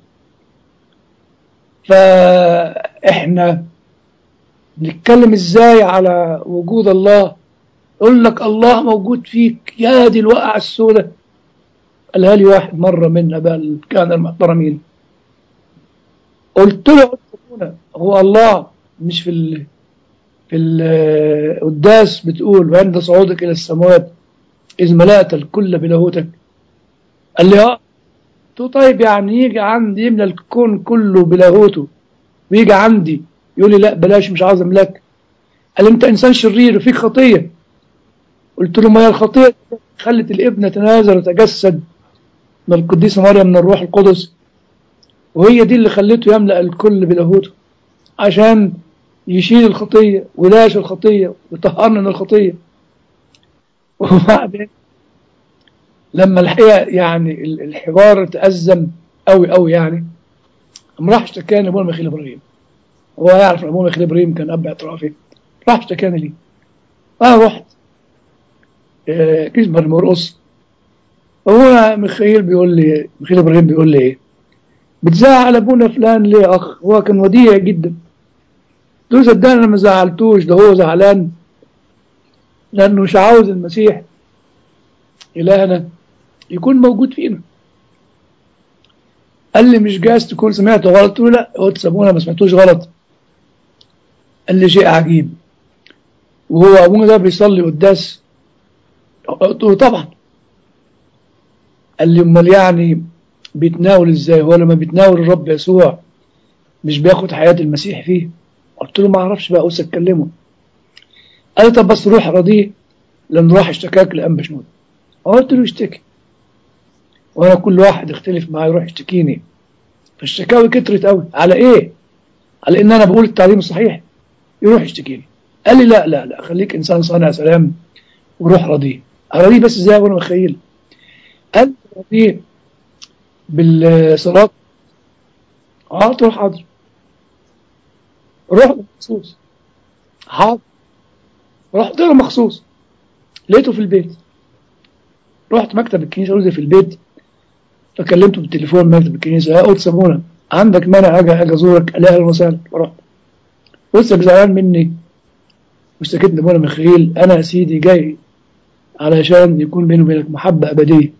فإحنا نتكلم إزاي على وجود الله يقول لك الله موجود فيك يا دي الوقعة السوداء قالها لي واحد مرة من أباء الكهنة المحترمين قلت له هو الله مش في ال في القداس بتقول وعند صعودك إلى السماوات إذ ملأت الكل بلاهوتك قال لي اه قلت له طيب يعني يجي عندي يملى الكون كله بلاهوته ويجي عندي يقول لي لا بلاش مش عاوز املاك قال لي انت انسان شرير وفيك خطيه قلت له ما هي الخطيه خلت الابن تنازل وتجسد من القديسه مريم من الروح القدس وهي دي اللي خلته يملا الكل بلاهوته عشان يشيل الخطيه ويلاش الخطيه ويطهرنا من الخطيه وبعدين لما الحقيقه يعني الحوار تأزم قوي قوي يعني قام راح اشتكاني ابونا ميخيل ابراهيم هو يعرف ان ابونا ميخيل ابراهيم كان اب اعترافي راح اشتكاني لي انا رحت آه كيسبر مرقص ابونا ميخيل بيقول لي ميخيل ابراهيم بيقول لي ايه بتزعل ابونا فلان ليه يا اخ هو كان وديع جدا قلت له صدقني انا ما زعلتوش ده هو زعلان لانه مش عاوز المسيح الهنا يكون موجود فينا قال لي مش جايز تكون سمعت غلط قلت له لا قلت ابونا ما سمعتوش غلط قال لي شيء عجيب وهو ابونا ده بيصلي قداس قلت له طبعا قال لي امال يعني بيتناول ازاي هو لما بيتناول الرب يسوع مش بياخد حياة المسيح فيه قلت له ما اعرفش بقى أوسى أتكلمه قال لي طب بس روح راضيه لأن راح اشتكاك لأنبا شنود قلت له اشتكي وأنا كل واحد يختلف معاه يروح يشتكيني فالشكاوي كترت قوي على إيه؟ على إن أنا بقول التعليم الصحيح يروح يشتكيني قال لي لا لا لا خليك إنسان صانع سلام وروح راضيه راضيه بس ازاي وأنا متخيل قال راضيه بالصلاة قلت له حاضر رحت مخصوص حاضر رحت له مخصوص لقيته في البيت رحت مكتب الكنيسة قلت في البيت فكلمته بالتليفون مكتب الكنيسة يا قلت سمونة عندك مانع اجي اجي ازورك قال لي اهلا وسهلا رحت قلت زعلان مني واشتكيت لابونا ميخائيل انا يا سيدي جاي علشان يكون بيني وبينك محبة أبدية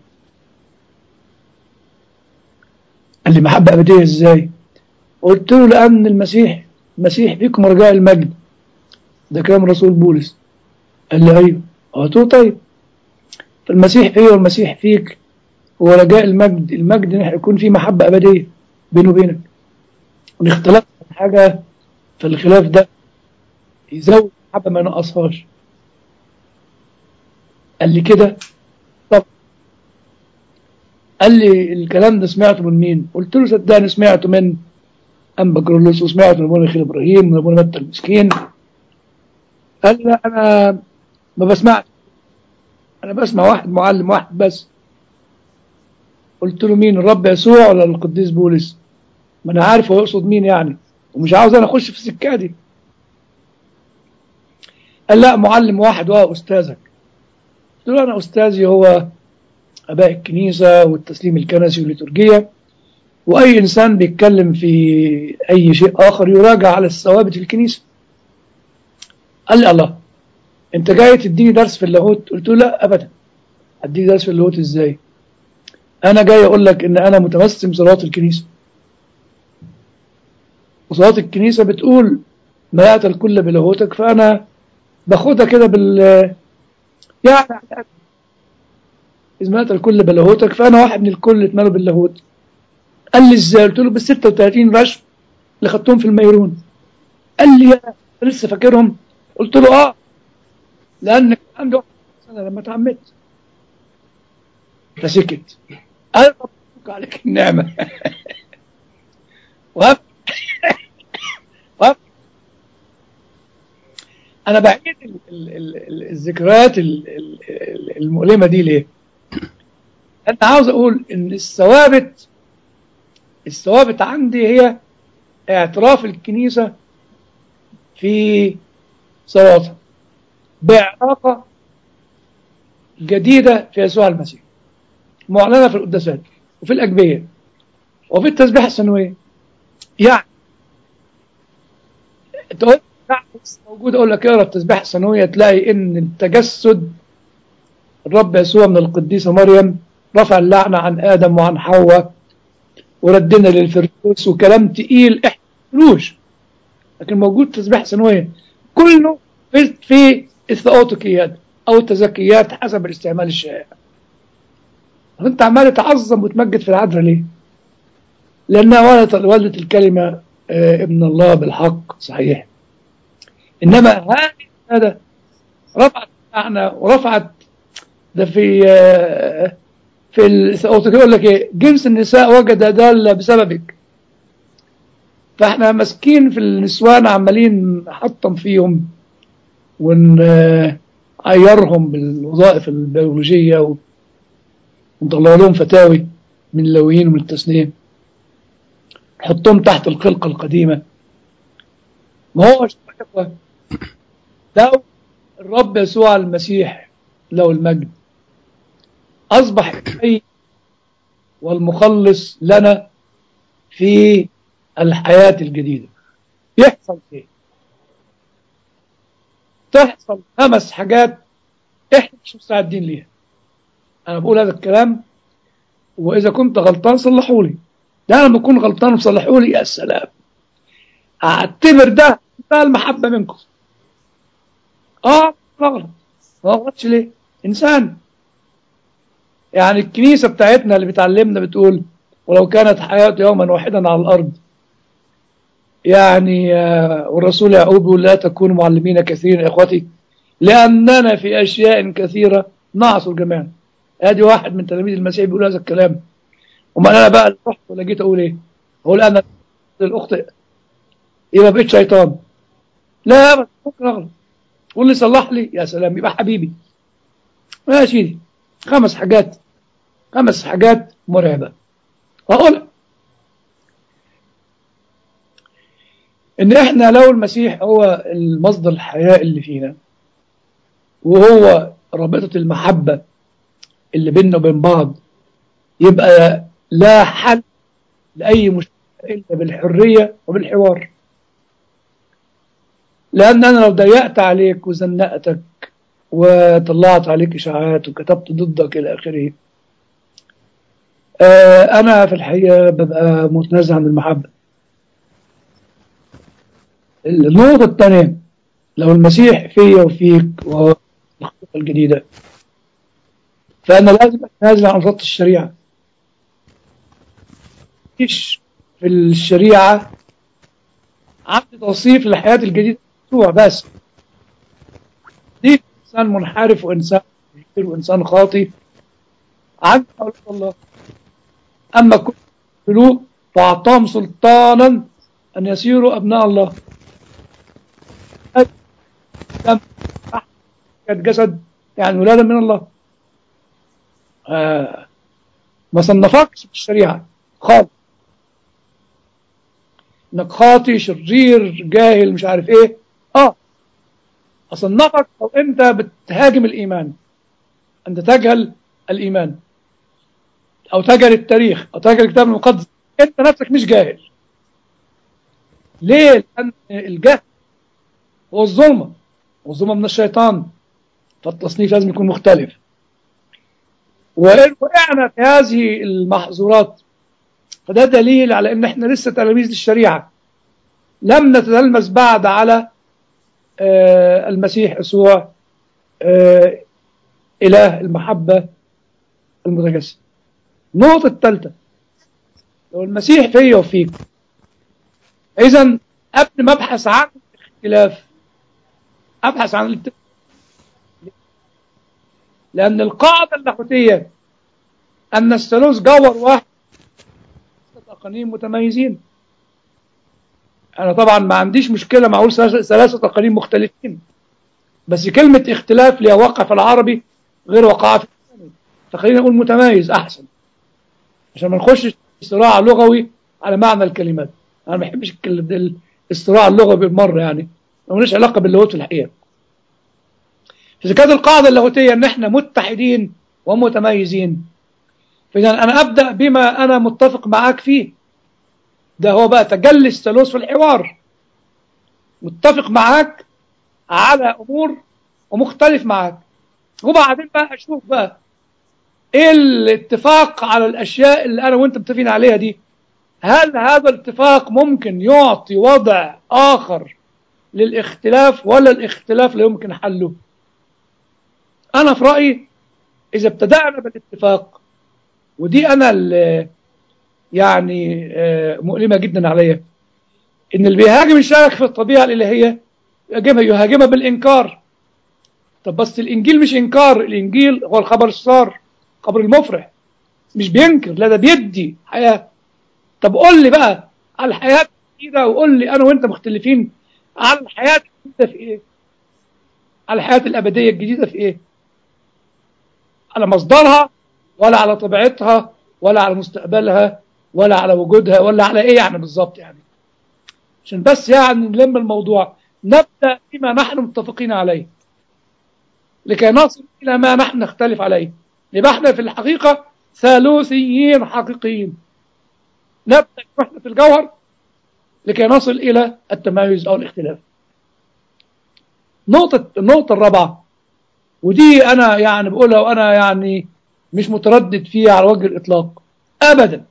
قال لي محبة أبدية ازاي قلت له لأن المسيح المسيح فيكم رجاء المجد ده كلام رسول بولس قال لي أيوه قلت له طيب فالمسيح فيه والمسيح فيك هو رجاء المجد المجد ان يكون في محبة أبدية بينه وبينك ونختلف عن حاجة فالخلاف ده يزود محبة ما ينقصهاش قال لي كده طب قال لي الكلام ده سمعته من مين قلت له صدقني سمعته من أنبا كرولوس وسمعته من أبونا خيل إبراهيم من أبونا متى المسكين قال لي لا أنا ما بسمعش أنا بسمع واحد معلم واحد بس قلت له مين الرب يسوع ولا القديس بولس ما أنا عارف هو يقصد مين يعني ومش عاوز أنا أخش في السكة دي قال لا معلم واحد وهو أستاذك قلت له أنا أستاذي هو أباء الكنيسة والتسليم الكنسي والليتورجية وأي إنسان بيتكلم في أي شيء آخر يراجع على الثوابت الكنيسة قال لي الله أنت جاي تديني درس في اللاهوت قلت له لا أبدا أديك درس في اللاهوت إزاي أنا جاي أقول لك إن أنا متمسك بصلاة الكنيسة وصلاة الكنيسة بتقول ما يأتى الكل بلاهوتك فأنا باخدها كده بال يعني إذا مات الكل بلاهوتك فأنا واحد من الكل اتملوا باللاهوت قال لي ازاي قلت له بال 36 رشم اللي خدتهم في الميرون قال لي يا لسه فاكرهم قلت له اه لان عندي 21 سنه لما اتعمدت فسكت قال مبروك عليك النعمه وهب وهب انا بعيد ال- ال- ال- الذكريات ال- ال- المؤلمه دي ليه؟ انا عاوز اقول ان الثوابت الثوابت عندي هي اعتراف الكنيسة في صلاتها بعلاقة جديدة في يسوع المسيح معلنة في القداسات وفي الأجبية وفي التسبيحة السنوية يعني تقول موجود أقول لك اقرا التسبيحة السنوية تلاقي إن التجسد الرب يسوع من القديسة مريم رفع اللعنة عن آدم وعن حواء وردنا للفردوس وكلام تقيل احنا ملوش لكن موجود تسبيح سنوية كله في في الثؤوتكيات او التزكيات حسب الاستعمال الشائع انت عمال تعظم وتمجد في العذراء ليه؟ لانها ولدت ولدت الكلمه آه، ابن الله بالحق صحيح انما هذه هذا رفعت معنى ورفعت ده في آه، في الثؤوتكية يقول لك ايه جنس النساء وجد دالة بسببك فاحنا ماسكين في النسوان عمالين نحطم فيهم ونعيرهم بالوظائف البيولوجية و- ونطلع لهم فتاوي من اللويين ومن التسنيم نحطهم تحت الخلقة القديمة ما هو ده الرب يسوع المسيح له المجد أصبح الحي والمخلص لنا في الحياة الجديدة يحصل ايه تحصل خمس حاجات احنا مش مستعدين ليها انا بقول هذا الكلام واذا كنت غلطان صلحوا لي ده انا لما اكون غلطان وصلحوا لي يا سلام اعتبر ده ده المحبة منكم اه غلط ما غلطش ليه انسان يعني الكنيسة بتاعتنا اللي بتعلمنا بتقول ولو كانت حياته يوما واحدا على الأرض يعني آه، والرسول يعقوب يقول لا تكونوا معلمين كثيرين يا اخوتي لاننا في اشياء كثيره نعصر جميعا ادي واحد من تلاميذ المسيح بيقول هذا الكلام وما انا بقى اللي رحت ولا جيت اقول ايه اقول انا الاخطئ يبقى بقيت شيطان لا بس ممكن اغلط قول لي صلح لي يا سلام يبقى حبيبي يا سيدي خمس حاجات خمس حاجات مرعبه اقول ان احنا لو المسيح هو المصدر الحياه اللي فينا وهو رابطه المحبه اللي بيننا وبين بعض يبقى لا حل لاي مشكله الا بالحريه وبالحوار لان انا لو ضيقت عليك وزنقتك وطلعت عليك اشاعات وكتبت ضدك الى اخره آه، انا في الحقيقه ببقى متنازع عن المحبه النقطه الثانيه لو المسيح فيا وفيك وهو الخليقه الجديده فانا لازم اتنازل عن خط الشريعه مفيش في الشريعه عندي توصيف للحياه الجديده مفتوح بس دي انسان منحرف وانسان كبير وانسان خاطي عند اولاد الله اما كل قتلوه فاعطاهم سلطانا ان يصيروا ابناء الله دم كانت جسد يعني ولاده من الله آه ما صنفكش في الشريعه خالص انك خاطي شرير جاهل مش عارف ايه اه اصنفك لو انت بتهاجم الايمان انت تجهل الايمان او تجهل التاريخ او تجهل الكتاب المقدس انت نفسك مش جاهل ليه لان الجهل هو الظلمه والظلمه من الشيطان فالتصنيف لازم يكون مختلف وإن وقعنا في هذه المحظورات فده دليل على ان احنا لسه تلاميذ للشريعه لم نتلمس بعد على آه، المسيح يسوع آه، اله المحبه المتجسد النقطه الثالثه لو المسيح فيا وفيك اذا قبل ما ابحث عن الاختلاف ابحث عن الاتفاق لان القاعده اللاهوتيه ان الثالوث جوهر واحد ستة اقانيم متميزين انا طبعا ما عنديش مشكله مع اقول ثلاثه ثلاثة اقانيم مختلفين بس كلمه اختلاف ليها وقع في العربي غير وقعها في الثاني فخلينا نقول متميز احسن عشان ما نخش في صراع لغوي على معنى الكلمات انا ما بحبش الكل- الصراع اللغوي بالمره يعني ملوش علاقه باللاهوت في الحقيقه إذا كانت القاعدة اللاهوتية أن احنا متحدين ومتميزين فإذا أنا أبدأ بما أنا متفق معاك فيه ده هو بقى تجلي الثالوث في الحوار متفق معاك على أمور ومختلف معاك وبعدين بقى أشوف بقى إيه الاتفاق على الأشياء اللي أنا وأنت متفقين عليها دي هل هذا الاتفاق ممكن يعطي وضع آخر للاختلاف ولا الاختلاف لا يمكن حله أنا في رأيي إذا ابتدأنا بالاتفاق ودي أنا اللي يعني آه، مؤلمة جدا عليا إن اللي بيهاجم الشرك في الطبيعة الإلهية يهاجمها يهاجمها بالإنكار طب بس الإنجيل مش إنكار الإنجيل هو الخبر السار خبر المفرح مش بينكر لا ده بيدي حياة طب قول لي بقى على الحياة الجديدة وقول لي أنا وأنت مختلفين على الحياة الجديدة في إيه؟ على الحياة الأبدية الجديدة في إيه؟ على مصدرها ولا على طبيعتها ولا على مستقبلها ولا على وجودها ولا على ايه يعني بالظبط يعني عشان بس يعني نلم الموضوع نبدا بما نحن متفقين عليه لكي نصل الى ما نحن نختلف عليه يبقى احنا في الحقيقه ثالوثيين حقيقيين نبدا احنا في الجوهر لكي نصل الى التمايز او الاختلاف نقطه النقطه الرابعه ودي انا يعني بقولها وانا يعني مش متردد فيها على وجه الاطلاق ابدا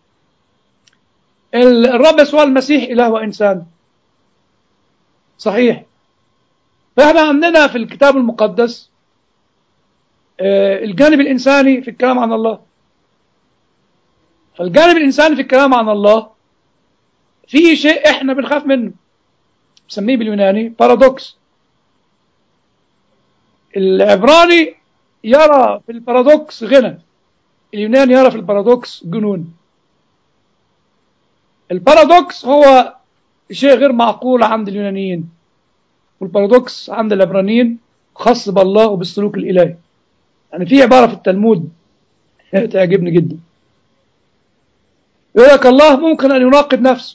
الرب يسوع المسيح اله وانسان صحيح فاحنا عندنا في الكتاب المقدس آه، الجانب الانساني في الكلام عن الله فالجانب الانساني في الكلام عن الله في شيء احنا بنخاف منه بسميه باليوناني بارادوكس العبراني يرى في البارادوكس غنى اليوناني يرى في البارادوكس جنون البارادوكس هو شيء غير معقول عند اليونانيين والبارادوكس عند العبرانيين خاص بالله وبالسلوك الإلهي يعني في عبارة في التلمود تعجبني جدا يقول لك الله ممكن أن يناقض نفسه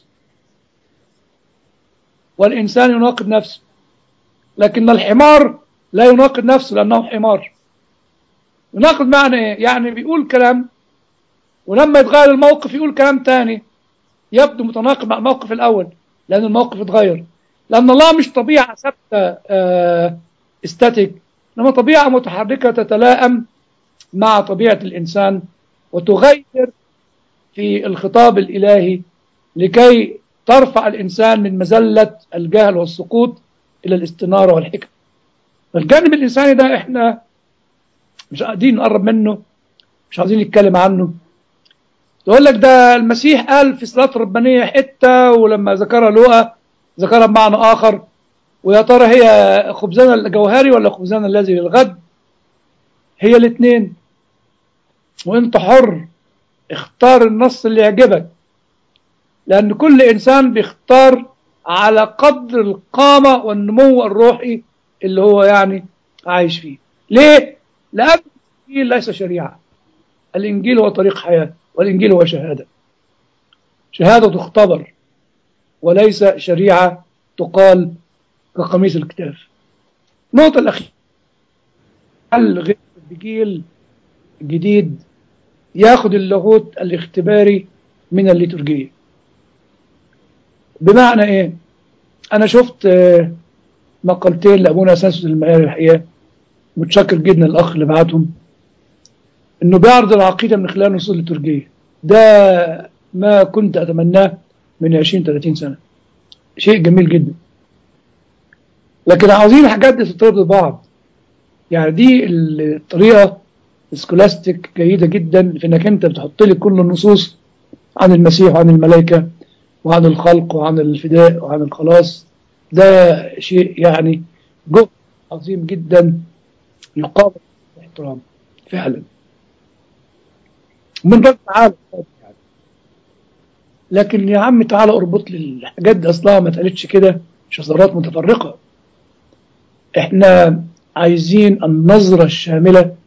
والإنسان يناقض نفسه لكن الحمار لا يناقض نفسه لأنه حمار يناقض معنى إيه؟ يعني بيقول كلام ولما يتغير الموقف يقول كلام تاني يبدو متناقض مع الموقف الأول لأن الموقف اتغير لأن الله مش طبيعة ثابتة آه استاتيك إنما طبيعة متحركة تتلائم مع طبيعة الإنسان وتغير في الخطاب الإلهي لكي ترفع الإنسان من مزلة الجهل والسقوط إلى الاستنارة والحكمة فالجانب الإنساني ده إحنا مش قاعدين نقرب منه مش عايزين نتكلم عنه يقول لك ده المسيح قال في صلاة ربانية حتة ولما ذكرها لوقا ذكرها بمعنى آخر ويا ترى هي خبزنا الجوهري ولا خبزنا الذي للغد هي الاثنين وانت حر اختار النص اللي يعجبك لأن كل إنسان بيختار على قدر القامة والنمو الروحي اللي هو يعني عايش فيه ليه؟ لأن الإنجيل ليس شريعة الإنجيل هو طريق حياة والإنجيل هو شهادة شهادة تختبر وليس شريعة تقال كقميص الكتاف النقطة الأخيرة هل غير بجيل جديد ياخد اللاهوت الاختباري من الليتورجية بمعنى ايه انا شفت مقالتين لابونا اساس المعيار الحقيقه متشكر جدا الاخ اللي بعتهم انه بيعرض العقيده من خلال نصوص الليتورجيه ده ما كنت اتمناه من 20 30 سنه شيء جميل جدا لكن عاوزين الحاجات دي تتربط ببعض يعني دي الطريقه سكولاستيك جيده جدا في انك انت بتحط لي كل النصوص عن المسيح وعن الملائكه وعن الخلق وعن الفداء وعن الخلاص ده شيء يعني جهد عظيم جدا يقابل باحترام فعلا من رد تعالى يعني. لكن يا عم تعالى اربط لي الحاجات دي اصلها ما اتقالتش كده شذرات متفرقه احنا عايزين النظره الشامله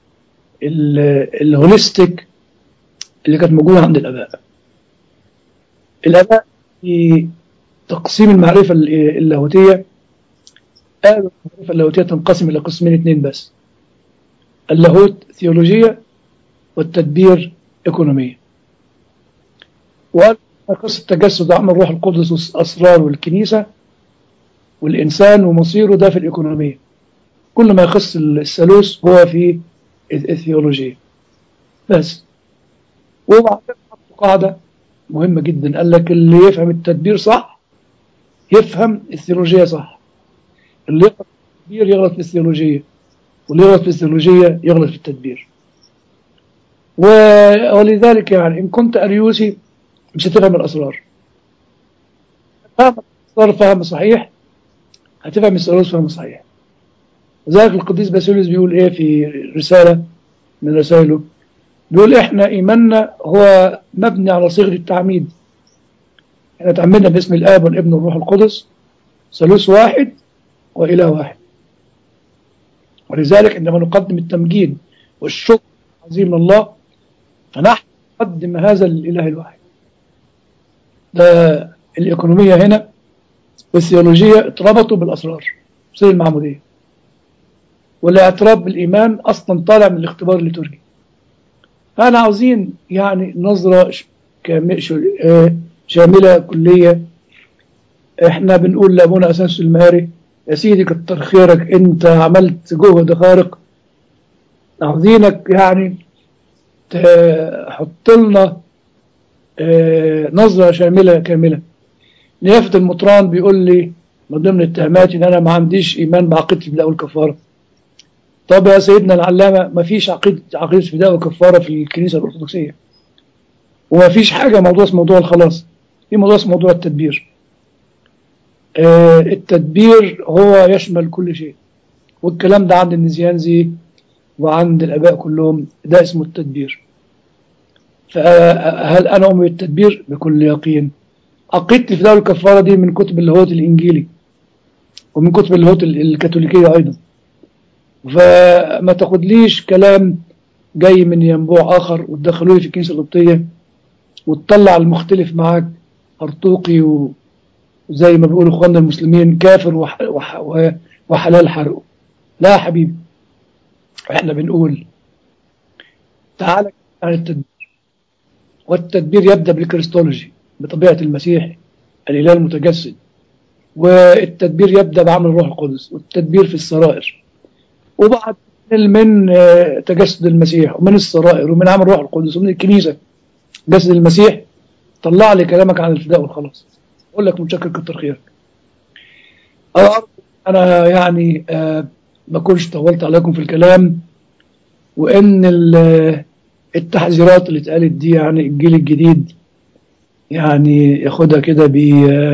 الهوليستيك اللي كانت موجوده عند الاباء الآباء في تقسيم المعرفة اللاهوتية قالوا المعرفة اللاهوتية تنقسم إلى قسمين اثنين بس اللاهوت ثيولوجية والتدبير إيكونومية وقال قصة التجسد عمل الروح القدس والأسرار والكنيسة والإنسان ومصيره ده في الإيكونومية كل ما يخص الثالوث هو في الثيولوجية بس وبعدين حطوا قاعدة مهمة جدا قال لك اللي يفهم التدبير صح يفهم الثيولوجية صح اللي يغلط في التدبير يغلط في الثيولوجية واللي يغلط في الثيولوجية يغلط في التدبير ولذلك يعني إن كنت أريوسي مش هتفهم الأسرار فهم الأسرار فهم صحيح هتفهم الثالوث فهم صحيح لذلك القديس باسيليوس بيقول إيه في رسالة من رسائله بيقول احنا ايماننا هو مبني على صيغه التعميد احنا تعمدنا باسم الاب والابن والروح القدس ثالوث واحد واله واحد ولذلك عندما نقدم التمجيد والشكر العظيم لله فنحن نقدم هذا الاله الواحد ده الايكونوميه هنا والثيولوجيه اتربطوا بالاسرار سر المعموديه والاعتراف بالايمان اصلا طالع من الاختبار الليتورجي فأنا عاوزين يعني نظرة شاملة كلية احنا بنقول لأبونا أساس المهاري يا سيدي كتر خيرك انت عملت جهد خارق عاوزينك يعني تحط لنا نظرة شاملة كاملة نيافة المطران بيقول لي من ضمن اتهاماتي ان انا ما عنديش ايمان بعقيدة الفداء والكفارة طب يا سيدنا العلامة ما فيش عقيدة عقيدة فداء وكفارة في الكنيسة الأرثوذكسية وما فيش حاجة موضوع اسمه موضوع الخلاص في موضوع اسمه موضوع التدبير آه، التدبير هو يشمل كل شيء والكلام ده عند النزيانزي وعند الآباء كلهم ده اسمه التدبير فهل أنا أؤمن بالتدبير بكل يقين عقيدتي في دار الكفارة دي من كتب اللاهوت الإنجيلي ومن كتب اللاهوت الكاثوليكية أيضا فما تاخدليش كلام جاي من ينبوع آخر وتدخلوني في الكنيسة القبطية وتطلع المختلف معاك أرطوقي و- وزي ما بيقولوا إخواننا المسلمين كافر وح وح وحلال حرقه لا يا حبيبي احنا بنقول تعالى عن التدبير والتدبير يبدأ بالكريستولوجي بطبيعة المسيح الإله المتجسد والتدبير يبدأ بعمل الروح القدس والتدبير في السرائر وبعد من آه، تجسد المسيح ومن السرائر ومن عمل الروح القدس ومن الكنيسة جسد المسيح طلع لي كلامك عن الفداء والخلاص أقول لك متشكر كتر خيرك أنا أرجو أنا يعني آه، ما كنتش طولت عليكم في الكلام وإن ال- التحذيرات اللي اتقالت دي يعني الجيل الجديد يعني ياخدها كده ب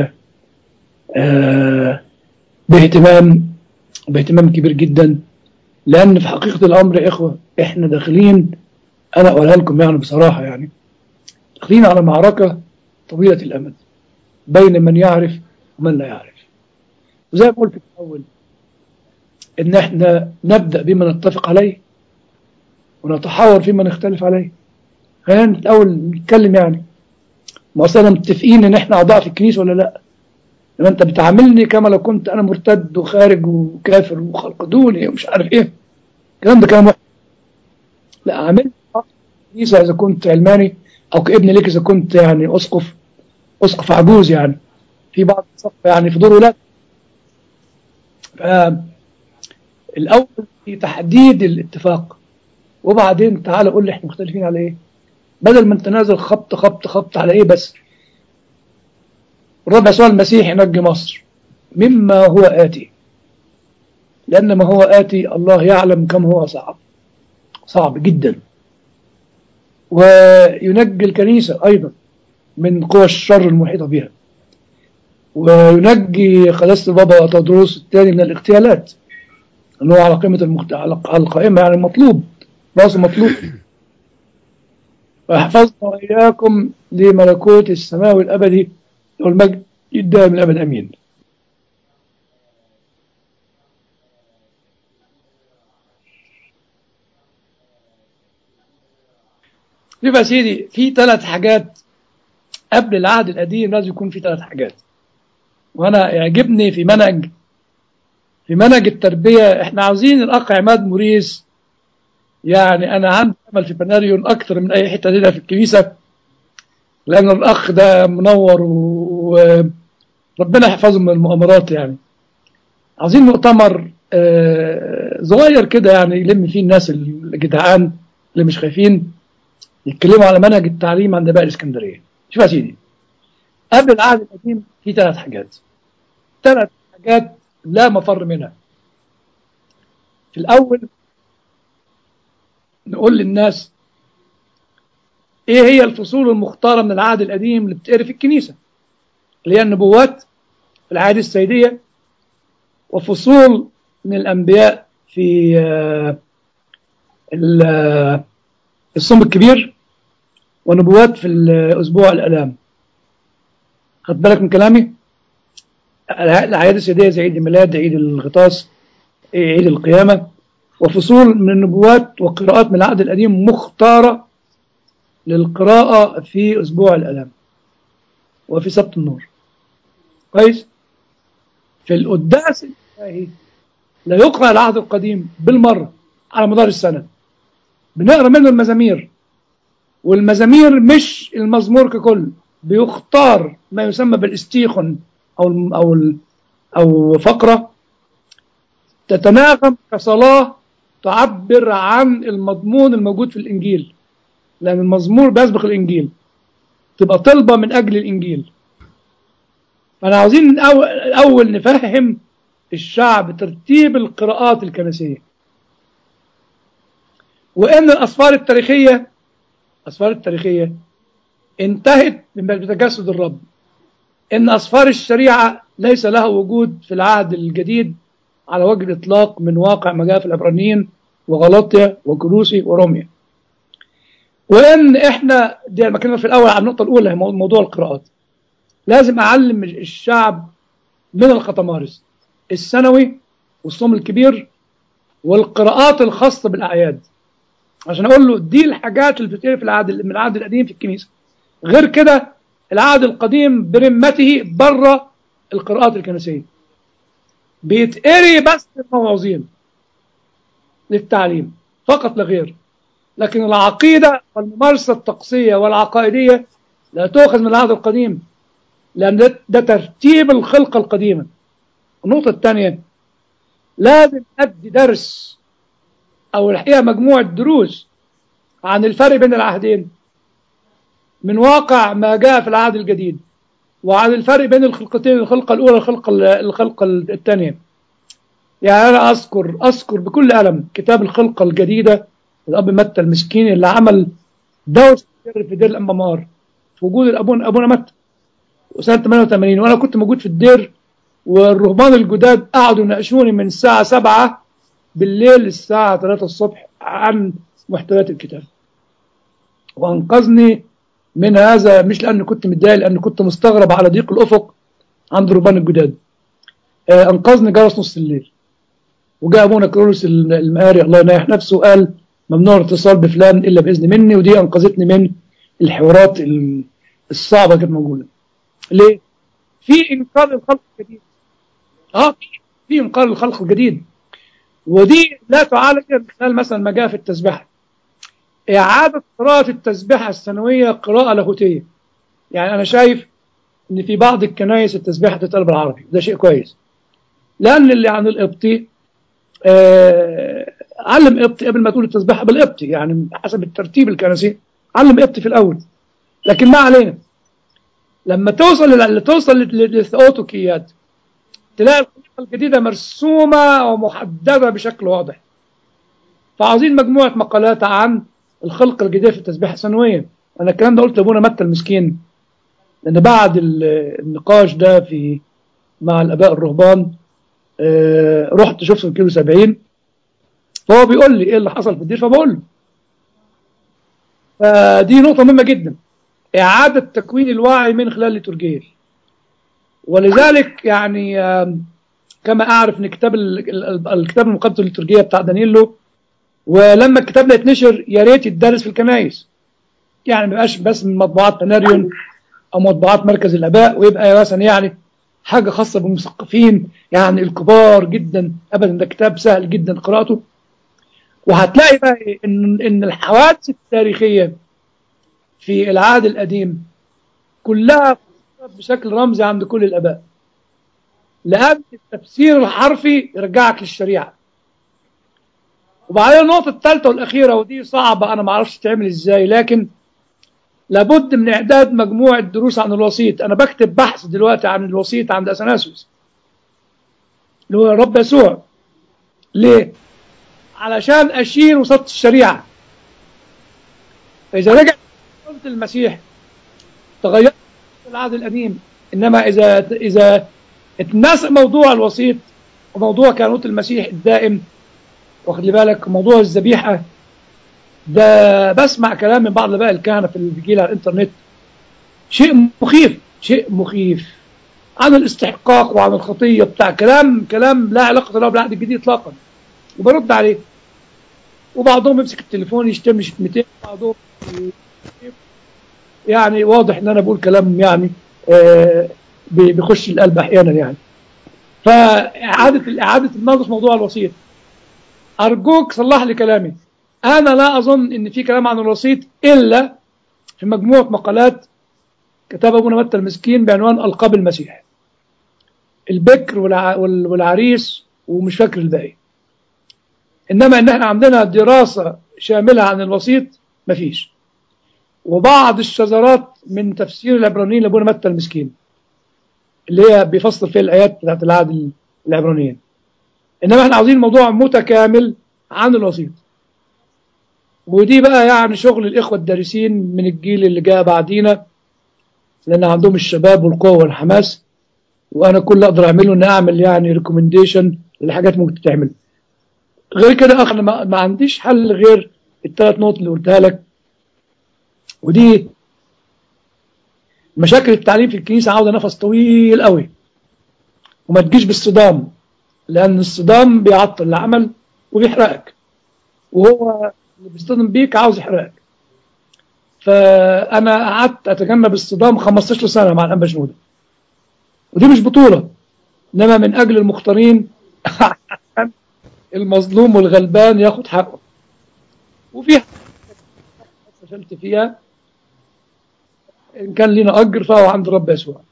آه، باهتمام باهتمام كبير جدا لأن في حقيقة الأمر يا إخوة إحنا داخلين أنا أقولها لكم يعني بصراحة يعني داخلين على معركة طويلة الأمد بين من يعرف ومن لا يعرف وزي ما قلت في الأول إن إحنا نبدأ بما نتفق عليه ونتحاور فيما نختلف عليه خلينا الأول نتكلم يعني ما أصلا متفقين إن إحنا أعضاء في الكنيسة ولا لأ لما أنت بتعاملني كما لو كنت أنا مرتد وخارج وكافر وخلق دوني ومش عارف إيه الكلام ده كلام وحش لا عاملني أخ في الكنيسة إذا كنت علماني أو كابن ليك إذا كنت يعني أسقف أسقف عجوز يعني في بعض الصف يعني في دور ولاد الأول في تحديد الاتفاق وبعدين تعالى قول لي احنا مختلفين على ايه بدل ما انت نازل خبط خبط خبط على ايه بس الرب يسوع المسيح ينجي مصر مما هو آتي لأن ما هو آتي الله يعلم كم هو صعب صعب جدا وينجي الكنيسة أيضا من قوى الشر المحيطة بها وينجي قداسة البابا تدروس الثاني من الاغتيالات أنه على قيمة المخت... على القائمة يعني مطلوب راس مطلوب واحفظنا وإياكم لملكوت السماوي الأبدي والمجد الدائم الأبد أمين يبقى سيدي في ثلاث حاجات قبل العهد القديم لازم يكون في ثلاث حاجات وانا يعجبني في منهج في منهج التربية احنا عاوزين الاخ عماد موريس يعني انا عندي امل في بناريون اكثر من اي حته هنا في الكنيسه لان الاخ ده منور وربنا يحفظه من المؤامرات يعني عاوزين مؤتمر آه صغير كده يعني يلم فيه الناس الجدعان اللي مش خايفين يتكلموا على منهج التعليم عند باقي الاسكندريه شوف يا سيدي قبل العهد القديم في ثلاث حاجات ثلاث حاجات لا مفر منها في الاول نقول للناس ايه هي الفصول المختارة من العهد القديم اللي بتقري في الكنيسة اللي هي النبوات في العهد السيدية وفصول من الأنبياء في الصوم الكبير ونبوات في الأسبوع الألام خد بالك من كلامي الأعياد السيدية زي عيد الميلاد عيد الغطاس عيد القيامة وفصول من النبوات وقراءات من العهد القديم مختارة للقراءة في أسبوع الألام وفي سبت النور كويس في القداس الإلهي لا يقرأ العهد القديم بالمرة على مدار السنة بنقرأ منه المزامير والمزامير مش المزمور ككل بيختار ما يسمى بالاستيخن أو أو أو فقرة تتناغم كصلاة تعبر عن المضمون الموجود في الإنجيل لأن المزمور بيسبق الإنجيل تبقى طلبة من أجل الإنجيل فأنا عاوزين الأول نفهم الشعب ترتيب القراءات الكنسية وإن الأسفار التاريخية الأسفار التاريخية انتهت بتجسد الرب إن أسفار الشريعة ليس له وجود في العهد الجديد على وجه الإطلاق من واقع ما جاء في العبرانيين وغلطيا وكروسي وروميا وإن إحنا دي لما كنا في الأول على النقطة الأولى هي موضوع القراءات لازم أعلم الشعب من الختمارس السنوي والصوم الكبير والقراءات الخاصة بالأعياد عشان أقول له دي الحاجات اللي بتتقري في العهد من العهد القديم في الكنيسة غير كده العهد القديم برمته بره القراءات الكنسية بيتقري بس الموعظين للتعليم فقط لا غير لكن العقيدة والممارسة الطقسية والعقائدية لا تؤخذ من العهد القديم لأن ده, ده ترتيب الخلقة القديمة النقطة الثانية لازم أدي درس أو الحقيقة مجموعة دروس عن الفرق بين العهدين من واقع ما جاء في العهد الجديد وعن الفرق بين الخلقتين الخلقة الأولى والخلقة الخلقة الثانية يعني أنا أذكر أذكر بكل ألم كتاب الخلقة الجديدة الأب متى المسكين اللي عمل دوس في دير الأنبمار في وجود الأبون أبونا متى وسنة 88 وأنا كنت موجود في الدير والرهبان الجداد قعدوا يناقشوني من الساعة 7 بالليل للساعة 3 الصبح عن محتويات الكتاب وأنقذني من هذا مش لأني كنت متضايق لأني كنت مستغرب على ضيق الأفق عند الرهبان الجداد آه أنقذني جرس نص الليل وجاء أبونا كرولوس المقاري الله ينايح نفسه وقال ممنوع الاتصال بفلان إلا بإذن مني ودي أنقذتني من الحوارات الصعبة كانت موجودة ليه؟ في إنقاذ الخلق الجديد اه في انقاذ الخلق الجديد ودي لا تعالج من خلال مثلا ما جاء في التسبيحه اعاده قراءه التسبيحه السنويه قراءه لاهوتيه يعني انا شايف ان في بعض الكنائس التسبيحه تتقال بالعربي ده شيء كويس لان اللي عن القبطي آه علم قبطي قبل ما تقول التسبيحه بالقبطي يعني حسب الترتيب الكنسي علم قبطي في الاول لكن ما علينا لما توصل توصل للثيوتوكيات تلاقي الخليقة الجديدة مرسومة ومحددة بشكل واضح فعاوزين مجموعة مقالات عن الخلق الجديدة في التسبيح السنوية أنا الكلام ده قلت لأبونا متى المسكين لأن بعد النقاش ده في مع الآباء الرهبان آه رحت شفت في كيلو 70 فهو بيقول لي إيه اللي حصل في الدير فبقول له فدي نقطة مهمة جدا إعادة تكوين الوعي من خلال الليتورجية ولذلك يعني كما اعرف ان كتاب الكتاب المقدس الليتورجيه بتاع دانييلو ولما الكتاب ده يتنشر يا ريت يتدرس في الكنائس يعني ما يبقاش بس من مطبوعات بناريون او مطبوعات مركز الاباء ويبقى مثلا يعني حاجه خاصه بالمثقفين يعني الكبار جدا ابدا ده كتاب سهل جدا قراءته وهتلاقي بقى ان ان الحوادث التاريخيه في العهد القديم كلها بشكل رمزي عند كل الاباء لان التفسير الحرفي يرجعك للشريعه وبعدين النقطه الثالثه والاخيره ودي صعبه انا ما اعرفش تعمل ازاي لكن لابد من اعداد مجموعه دروس عن الوسيط انا بكتب بحث دلوقتي عن الوسيط عند اثناسيوس اللي هو الرب يسوع ليه علشان اشير وسط الشريعه فاذا رجع المسيح تغير العهد القديم انما اذا اذا اتنسى موضوع الوسيط وموضوع كانوت المسيح الدائم واخد لي بالك موضوع الذبيحه ده بسمع كلام من بعض الاباء الكهنه في الفيجيل على الانترنت شيء مخيف شيء مخيف عن الاستحقاق وعن الخطيه بتاع كلام كلام لا علاقه له بالعهد الجديد اطلاقا وبرد عليه وبعضهم يمسك التليفون يشتم شتمتين بعضهم يعني واضح ان انا بقول كلام يعني آه بيخش القلب احيانا يعني فاعاده اعاده النظر في موضوع الوسيط ارجوك صلح لي كلامي انا لا اظن ان في كلام عن الوسيط الا في مجموعه مقالات كتب ابونا متى المسكين بعنوان القاب المسيح البكر والع... والعريس ومش فاكر الباقي انما ان احنا عندنا دراسه شامله عن الوسيط مفيش وبعض الشذرات من تفسير العبرانيين لابونا متى المسكين اللي هي بيفسر فيها الايات بتاعت العهد العبرانيين انما احنا عاوزين موضوع متكامل عن الوسيط ودي بقى يعني شغل الاخوه الدارسين من الجيل اللي جاء بعدينا لان عندهم الشباب والقوه والحماس وانا كل اللي اقدر اعمله ان اعمل يعني ريكومنديشن لحاجات ممكن تتعمل غير كده اخ انا ما ما عنديش حل غير الثلاث نقط اللي قلتها لك ودي مشاكل التعليم في الكنيسه عاوزه نفس طويل قوي وما تجيش بالصدام لان الصدام بيعطل العمل وبيحرقك وهو اللي بيصطدم بيك عاوز يحرقك فانا قعدت اتجنب الصدام 15 سنه مع الانبا شنوده ودي مش بطوله انما من اجل المختارين المظلوم والغلبان ياخد حقه وفي فشلت فيها ان كان لنا اجر فهو عند رب يسوع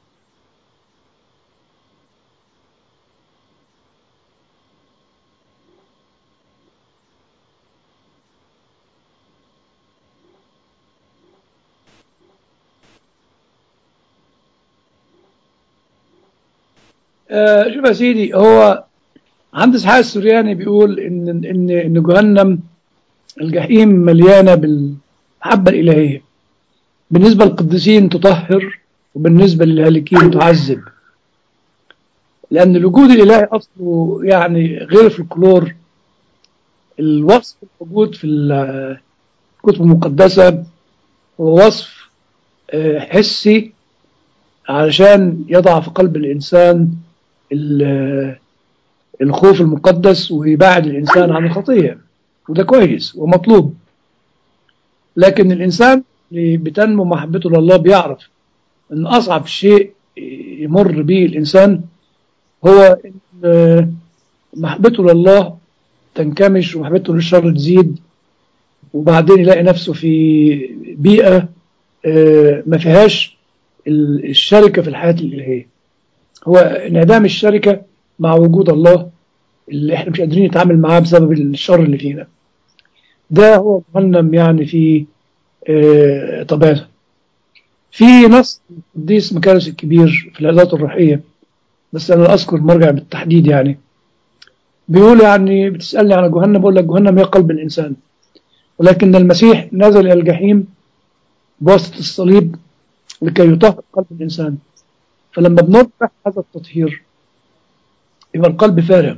آه شوف يا سيدي هو عند اسحاق السورياني بيقول ان ان ان جهنم الجحيم مليانه بالمحبه الالهيه بالنسبه للقديسين تطهر وبالنسبه للهالكين تعذب لان الوجود الالهي اصله يعني غير في الكلور الوصف الموجود في الكتب المقدسه هو وصف آه، حسي علشان يضع في قلب الانسان ال- الخوف المقدس ويبعد الإنسان عن الخطية وده كويس ومطلوب لكن الإنسان اللي بتنمو محبته لله بيعرف أن أصعب شيء يمر به الإنسان هو أن محبته لله تنكمش ومحبته للشر تزيد وبعدين يلاقي نفسه في بيئة آه، ما فيهاش ال- الشركة في الحياة الإلهية هو انعدام الشركة مع وجود الله اللي احنا مش قادرين نتعامل معاه بسبب الشر اللي فينا ده هو جهنم يعني في آه، طبيعته في نص القديس مكارس الكبير في العظات الروحية بس أنا لا أذكر المرجع بالتحديد يعني بيقول يعني بتسألني عن جهنم بقول لك جهنم هي قلب الإنسان ولكن المسيح نزل إلى الجحيم بواسطة الصليب لكي يطهر قلب الإنسان فلما بنطرح هذا التطهير يبقى القلب فارغ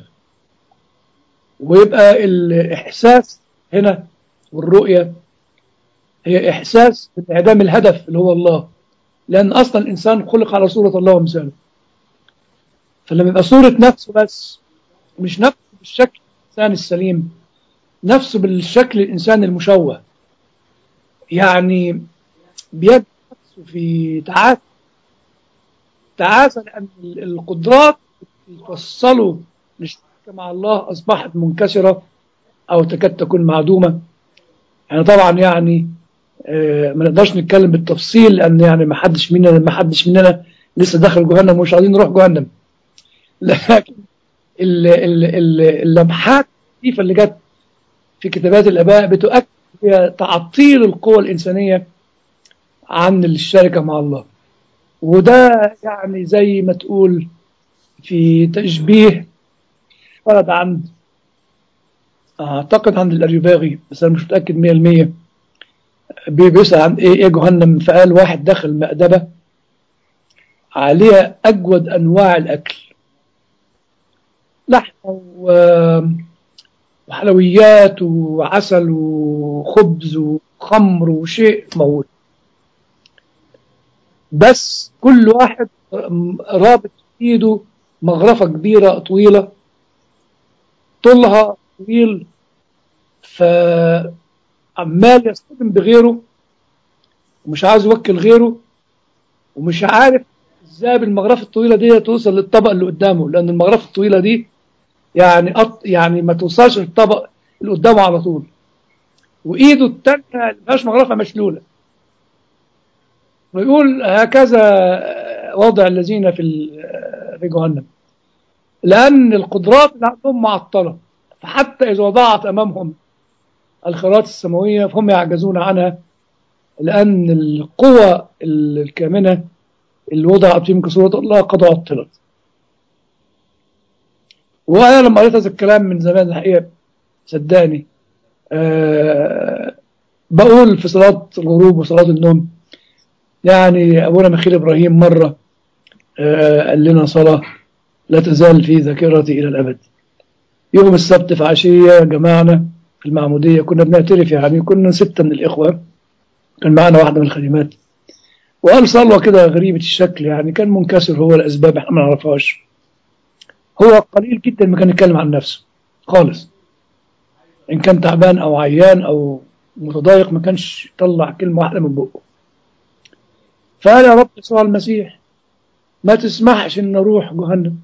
ويبقى الإحساس هنا والرؤية هي إحساس بانعدام الهدف اللي هو الله لأن أصلا الإنسان خلق على صورة الله ومثاله فلما يبقى صورة نفسه بس مش نفسه بالشكل الإنسان السليم نفسه بالشكل الإنسان المشوه يعني بيد نفسه في تعاسة تعاسة لأن القدرات اللي توصله للشركة مع الله أصبحت منكسرة أو تكاد تكون معدومة يعني طبعا يعني آه، ما نقدرش نتكلم بالتفصيل لأن يعني ما حدش مننا ما حدش مننا لسه داخل جهنم ومش عايزين نروح جهنم لكن ال- ال- ال- اللمحات اللطيفة اللي جت في كتابات الآباء بتؤكد هي تعطيل القوى الإنسانية عن الشركة مع الله وده يعني زي ما تقول في تشبيه ورد عند أعتقد عند الأريوباغي بس أنا مش متأكد 100% بي- بيسأل عن إيه إيه جهنم فقال واحد دخل مأدبة عليها أجود أنواع الأكل لحمة و- وحلويات وعسل وخبز وخمر وشيء موجود بس كل واحد رابط في ايده مغرفة كبيرة طويلة طولها طويل فعمال يصطدم بغيره ومش عاوز يوكل غيره ومش عارف ازاي بالمغرفة الطويلة دي توصل للطبق اللي قدامه لأن المغرفة الطويلة دي يعني أط... يعني ما توصلش للطبق اللي قدامه على طول وإيده التانية ما فيهاش مغرفة مشلولة ويقول هكذا وضع الذين في ال- في جهنم لأن القدرات اللي عندهم معطلة فحتى إذا وضعت أمامهم الخيرات السماوية فهم يعجزون عنها لأن القوة الكامنة اللي وضعت فيهم كصورة الله قد عطلت وأنا لما قريت هذا الكلام من زمان الحقيقة صدقني أه بقول في صلاة الغروب وصلاة النوم يعني أبونا مخيل إبراهيم مرة آه، قال لنا صلاة لا تزال في ذاكرتي إلى الأبد يوم السبت في عشية جماعنا في المعمودية كنا بنعترف يعني كنا ستة من الإخوة كان معنا واحدة من الخادمات وقال صلوة كده غريبة الشكل يعني كان منكسر هو الأسباب احنا ما نعرفهاش هو قليل جدا ما كان يتكلم عن نفسه خالص إن كان تعبان أو عيان أو متضايق ما كانش يطلع كلمة واحدة من بقه فقال يا رب يسوع المسيح ما تسمحش إن أروح جهنم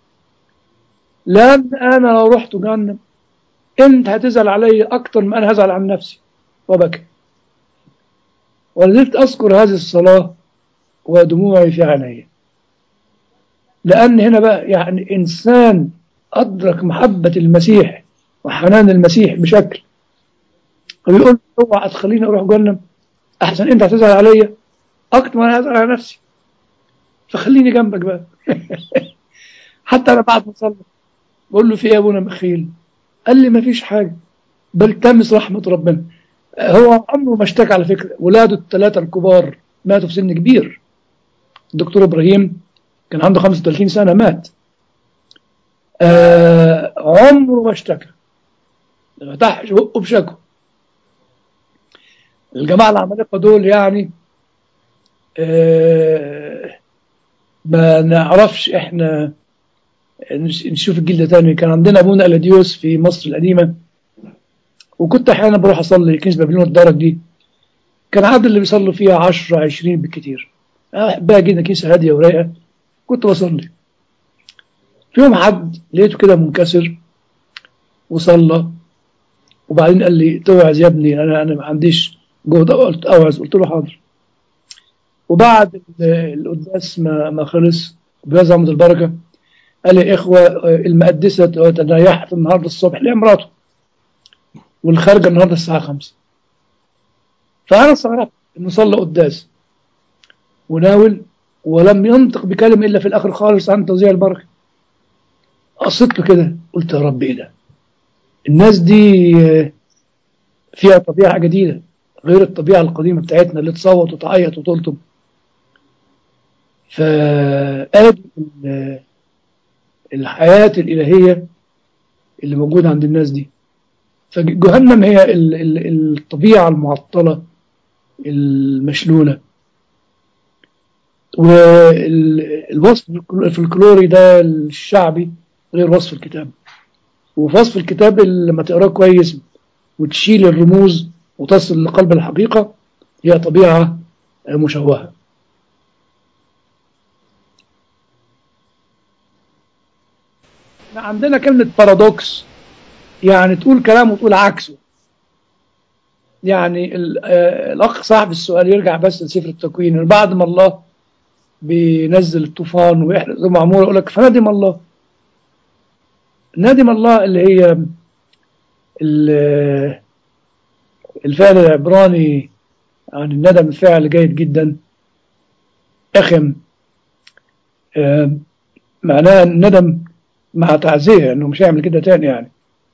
لأن أنا لو رحت جهنم أنت هتزعل علي أكتر ما أنا هزعل عن نفسي وبكى ولذلك أذكر هذه الصلاة ودموعي في عيني لأن هنا بقى يعني إنسان أدرك محبة المسيح وحنان المسيح بشكل ويقول اوعى تخليني أروح جهنم أحسن أنت هتزعل عليا أكتر ما أنا هزعل على نفسي فخليني جنبك بقى حتى أنا بعد ما صلي بقول له في إيه يا أبونا مخيل قال لي ما فيش حاجة بل تمس رحمة ربنا هو عمره ما اشتكى على فكرة ولاده الثلاثة الكبار ماتوا في سن كبير الدكتور إبراهيم كان عنده 35 سنة مات آه عمره ما اشتكى ما فتحش بقه بشكوى الجماعة العمالقة دول يعني آه ما نعرفش احنا نشوف الجيل ده تاني كان عندنا ابونا الاديوس في مصر القديمه وكنت احيانا بروح اصلي كنيسه بابليون الدرج دي كان عدد اللي بيصلوا فيها 10 20 بالكتير احبها جدا كنيسه هاديه ورايقه كنت بصلي في يوم حد لقيته كده منكسر وصلى وبعدين قال لي توعظ يا ابني انا انا ما عنديش جهد قلت اوعظ قلت له حاضر وبعد القداس ما ما خلص بهذا عمد البركه قال لي اخوه المقدسه تريحت النهارده الصبح لمراته والخارجه النهارده الساعه 5 فانا استغربت انه صلى قداس وناول ولم ينطق بكلمه الا في الاخر خالص عن توزيع البركه قصيت له كده قلت يا رب ايه ده الناس دي فيها طبيعه جديده غير الطبيعه القديمه بتاعتنا اللي تصوت وتعيط وتلطم فادي الحياه الالهيه اللي موجوده عند الناس دي فجهنم هي الطبيعة المعطلة المشلولة والوصف الفلكلوري ده الشعبي غير وصف الكتاب وفي وصف الكتاب لما تقراه كويس وتشيل الرموز وتصل لقلب الحقيقة هي طبيعة مشوهة عندنا كلمة بارادوكس يعني تقول كلام وتقول عكسه يعني الأخ صاحب السؤال يرجع بس لسفر التكوين بعد ما الله بينزل الطوفان ويحرق معمورة يقول لك فندم الله ندم الله اللي هي الفعل العبراني عن الندم فعل جيد جدا أخم معناه الندم مع تعزية انه مش هيعمل كده تاني يعني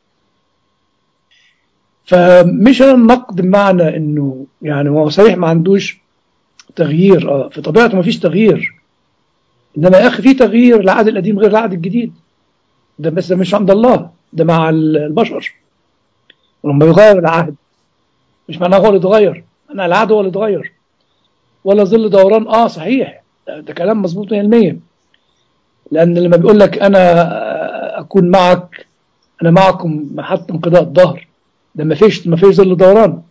فمش النقد بمعنى انه يعني هو صحيح ما عندوش تغيير اه في طبيعته ما فيش تغيير انما يا اخي في تغيير العهد القديم غير العهد الجديد ده بس ده مش عند الله ده مع البشر ولما يغير العهد مش معناه هو اللي اتغير انا العهد هو اللي اتغير ولا ظل دوران اه صحيح ده, ده كلام مظبوط 100% لان لما بيقول لك انا اكون معك انا معكم حتى انقضاء الظهر ده ما فيش ما فيش ظل دوران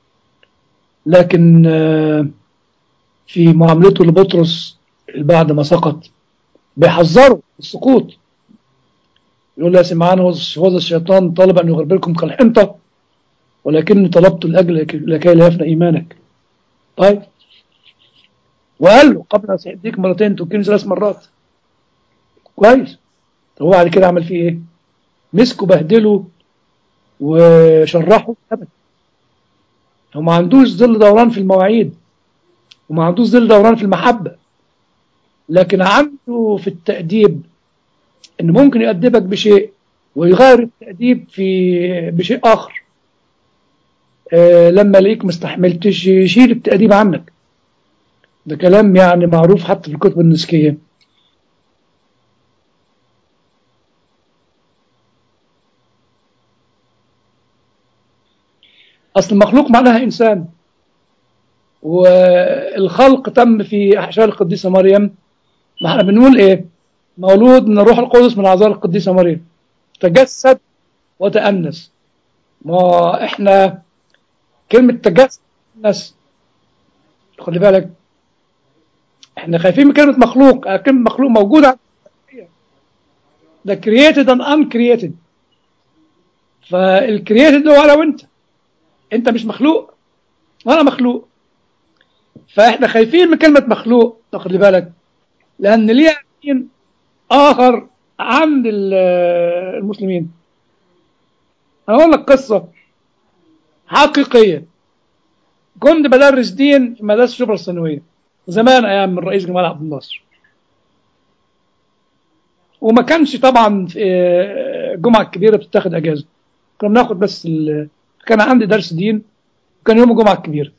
لكن في معاملته لبطرس بعد ما سقط بيحذره السقوط يقول له يا سمعان هذا الشيطان طلب ان يغربلكم كالحنطه ولكني طلبت لاجل لكي لا يفنى ايمانك طيب وقال له قبل ان اسيديك مرتين تبكيني ثلاث مرات كويس طب هو بعد كده عمل فيه ايه؟ مسكوا بهدلوا وشرحوا ابدا هو ما عندوش ظل دوران في المواعيد وما عندوش ظل دوران في المحبة لكن عنده في التأديب إن ممكن يأدبك بشيء ويغير التأديب في بشيء آخر آه لما ليك مستحملتش يشيل التأديب عنك ده كلام يعني معروف حتى في الكتب النسكية اصل المخلوق معناها انسان والخلق تم في احشاء القديسه مريم ما احنا بنقول ايه مولود من الروح القدس من اعذار القديسه مريم تجسد وتأنس ما احنا كلمة تجسد وتأنس خلي بالك احنا خايفين من كلمة مخلوق كلمة مخلوق موجودة ده created and uncreated فالكرييتد ده هو انا وانت انت مش مخلوق وانا مخلوق فاحنا خايفين من كلمة مخلوق خلي بالك لان ليها دين اخر عند المسلمين انا اقول لك قصة حقيقية كنت بدرس دين في مدرسة شبرا الثانوية زمان ايام من الرئيس جمال عبد الناصر وما كانش طبعا في الجمعة الكبيرة بتتاخد اجازة كنا بناخد بس ال... كان عندي درس دين وكان يوم الجمعة الكبيرة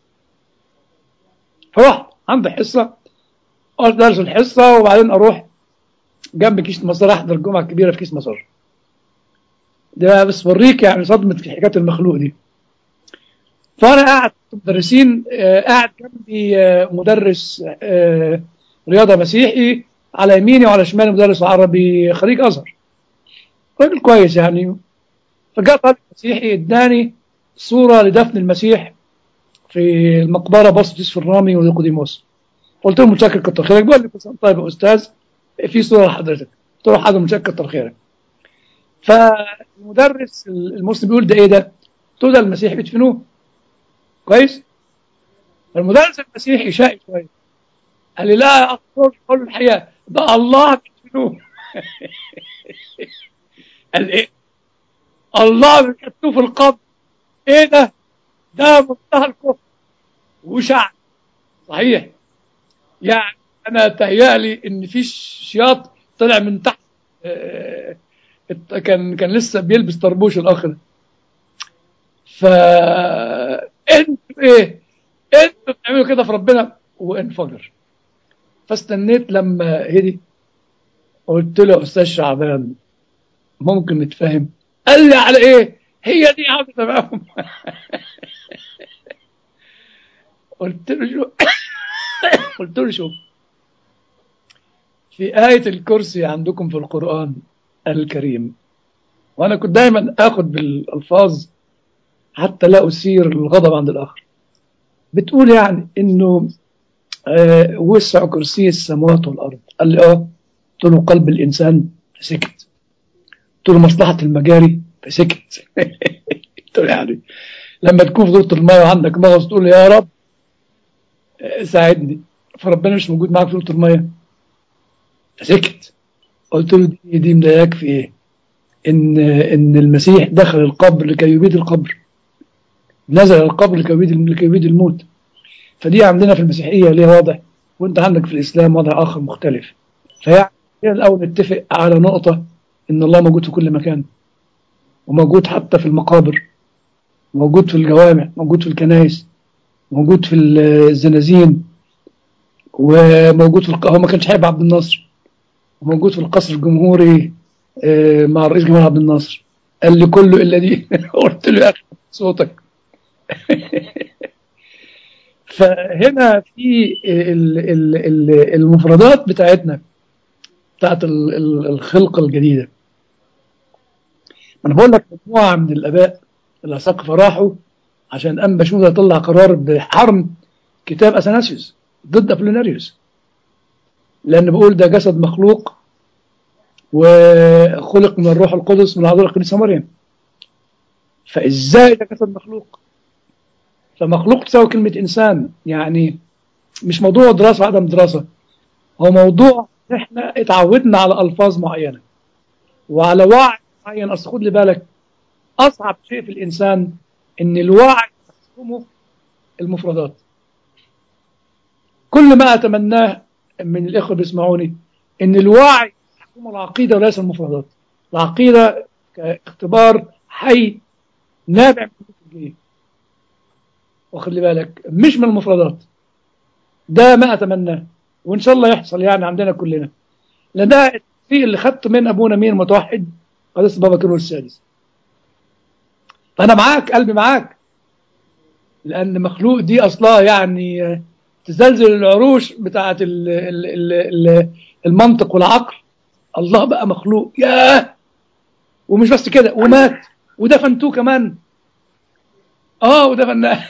فرحت عندي حصة قلت درس الحصة وبعدين اروح جنب كيس مسار احضر الجمعة الكبيرة في كيس مسار ده بس بوريك يعني صدمة في حكاية المخلوق دي فأنا قاعد مدرسين قاعد جنبي مدرس رياضة مسيحي على يميني وعلى شمالي مدرس عربي خريج أزهر راجل كويس يعني فجاء طالب مسيحي اداني صورة لدفن المسيح في المقبرة بسط يوسف الرامي ونيقوديموس قلت له متشكر كتر خيرك بيقول لي طيب يا أستاذ في صورة لحضرتك قلت له حاضر متشكر كتر خيرك فالمدرس المسلم بيقول ده ايه ده؟ قلت له ده المسيح بيدفنوه كويس؟ المدرس المسيحي شقي شويه قال لي لا يا اخ قول الحقيقه ده الله بيدفنوه قال ايه؟ الله بيكتوه في القبر ايه ده؟ ده منتهى الكفر وشعب صحيح يعني انا تهيألي ان في شياط طلع من تحت آه كان كان لسه بيلبس طربوش الاخ ده ف انتوا ايه انتوا بتعملوا كده في ربنا وانفجر فاستنيت لما هدي قلت له يا استاذ شعبان ممكن نتفاهم قال لي على ايه هي دي عاوزه تمام قلت له شو قلت له شوف في آية الكرسي عندكم في القرآن الكريم وانا كنت دايما اخد بالالفاظ حتى لا اثير الغضب عند الاخر بتقول يعني انه آه وسع كرسي السماوات والارض قال لي اه قلت له قلب الانسان فسكت قلت له مصلحه المجاري فسكت قلت له يعني لما تكون في دورة الماء وعندك مغص تقول يا رب آه ساعدني فربنا مش موجود معاك في دورة الماء فسكت قلت له دي, دي مضايقاك في ايه ان ان المسيح دخل القبر لكي يبيد القبر نزل القبر لكي يبيد لكي يبيد الموت فدي عندنا في المسيحيه ليه واضح وانت عندك في الاسلام وضع اخر مختلف فيعني الاول نتفق على نقطه ان الله موجود في كل مكان وموجود حتى في المقابر موجود في الجوامع موجود في الكنائس موجود في الزنازين وموجود في الق... هو ما كانش حابب عبد الناصر وموجود في القصر الجمهوري مع الرئيس جمال عبد الناصر قال لي كله الا دي قلت له يا اخي صوتك فهنا في المفردات بتاعتنا بتاعت الخلقة الجديدة انا بقول لك مجموعة من الاباء الاساقفة راحوا عشان انبا شنودة طلع قرار بحرم كتاب اثناسيوس ضد ابوليناريوس لان بقول ده جسد مخلوق وخلق من الروح القدس من عذراء القديسه مريم فازاي ده جسد مخلوق فمخلوق تساوي كلمه انسان يعني مش موضوع دراسه عدم دراسه هو موضوع احنا اتعودنا على الفاظ معينه وعلى وعي معين اصل خد لي بالك اصعب شيء في الانسان ان الوعي يحكمه المفردات كل ما اتمناه من الاخوه بيسمعوني ان الوعي يحكم العقيده وليس المفردات العقيده كاختبار حي نابع من الجيه واخد لي بالك مش من المفردات ده ما اتمناه وان شاء الله يحصل يعني عندنا كلنا لان ده في اللي خدته من ابونا مين متوحد قدس بابا كيرو السادس فانا معاك قلبي معاك لأن مخلوق دي أصلها يعني تزلزل العروش بتاعة ال- ال- ال- ال- المنطق والعقل الله بقى مخلوق ياه ومش بس كده ومات ودفنتوه كمان اه ودفن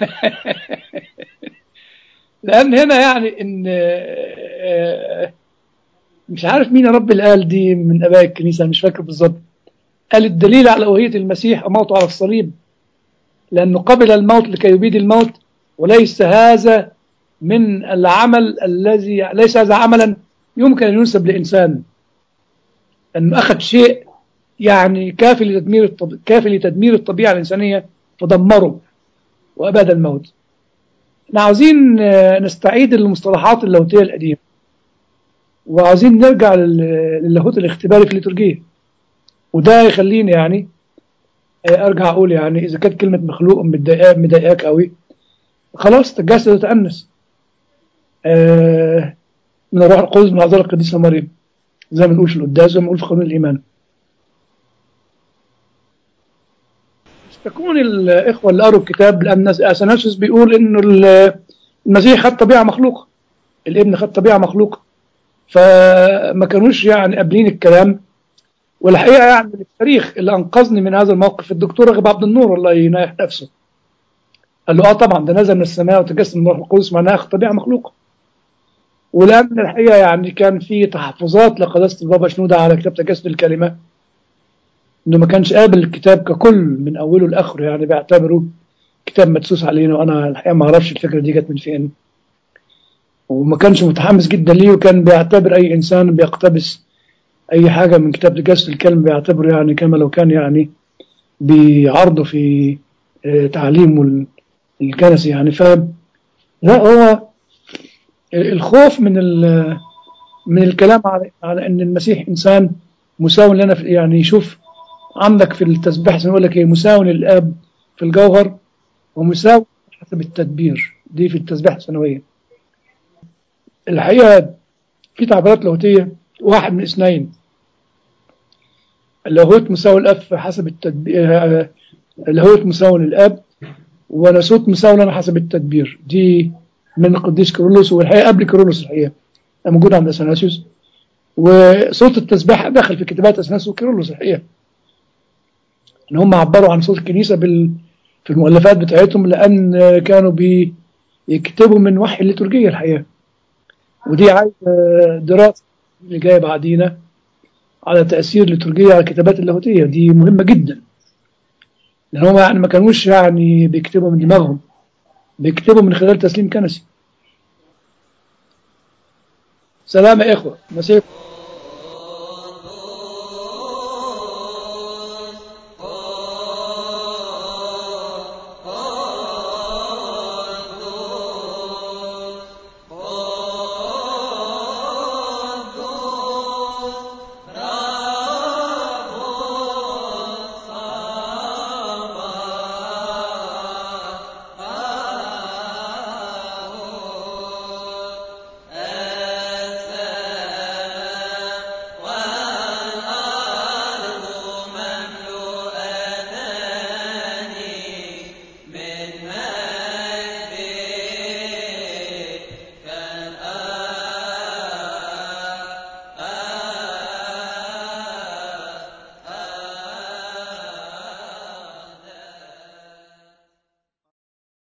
لأن هنا يعني إن آه، مش عارف مين يا رب اللي قال دي من اباء الكنيسه مش فاكر بالظبط قال الدليل على الوهيه المسيح وموته على الصليب لانه قبل الموت لكي يبيد الموت وليس هذا من العمل الذي ليس هذا عملا يمكن ان ينسب لانسان انه اخذ شيء يعني كافي لتدمير الطب... كافي لتدمير الطبيعه الانسانيه فدمره واباد الموت. احنا عاوزين آه، نستعيد المصطلحات اللاهوتيه القديمه. وعايزين نرجع لل- للاهوت الاختباري في الليتورجية وده يخليني يعني آه، ارجع اقول يعني اذا كانت كلمه مخلوق مضايقاك مضايقاك قوي خلاص تجسد وتأنس آه، من الروح القدس من اعضاء القديسه مريم زي ما بنقول في القداس زي ما بنقول في قانون الايمان تكون الاخوه اللي قروا الكتاب لان اثناسيوس بيقول انه ال- المسيح خد طبيعه مخلوقه الابن خد طبيعه مخلوقه فما كانوش يعني قابلين الكلام والحقيقه يعني التاريخ اللي انقذني من هذا الموقف الدكتور رغب عبد النور الله يناح نفسه قال له اه طبعا ده نزل من السماء وتجسد من الروح القدس معناها اخذ طبيعه مخلوقه ولان الحقيقه يعني كان في تحفظات لقداسه البابا شنوده على كتاب تجسد الكلمه انه ما كانش قابل الكتاب ككل من اوله لاخره يعني بيعتبره كتاب مدسوس علينا وانا الحقيقه ما اعرفش الفكره دي جت من فين وما كانش متحمس جدا ليه وكان بيعتبر اي انسان بيقتبس اي حاجه من كتاب تجسد الكلمه بيعتبره يعني كما لو كان يعني بيعرضه في آه، تعليمه ال- الكنسي يعني ف لا هو الخوف من ال- من الكلام على على ان المسيح انسان مساو لنا في يعني شوف عندك في التسبيح يقول لك ايه مساو للاب في الجوهر ومساو حسب التدبير دي في التسبيح السنويه الحقيقه في تعبيرات لاهوتيه واحد من اثنين اللاهوت مساوي الاب حسب التدبير اللاهوت مساوي للاب وناسوت مساوي لنا حسب التدبير دي من القديس كيرلس والحقيقه قبل كيرلس الحقيقه موجود عند اثناسيوس وصوت التسبيح دخل في كتابات اثناسيوس وكيرلس الحقيقه ان هم عبروا عن صوت الكنيسه بال في المؤلفات بتاعتهم لان كانوا بيكتبوا من وحي الليتورجيه الحقيقه ودي عايزه دراسه اللي جايه بعدينا على تاثير الليتورجيه على الكتابات اللاهوتيه دي مهمه جدا لان هم يعني ما كانوش يعني بيكتبوا من دماغهم بيكتبوا من خلال تسليم كنسي سلام يا اخوه مسيح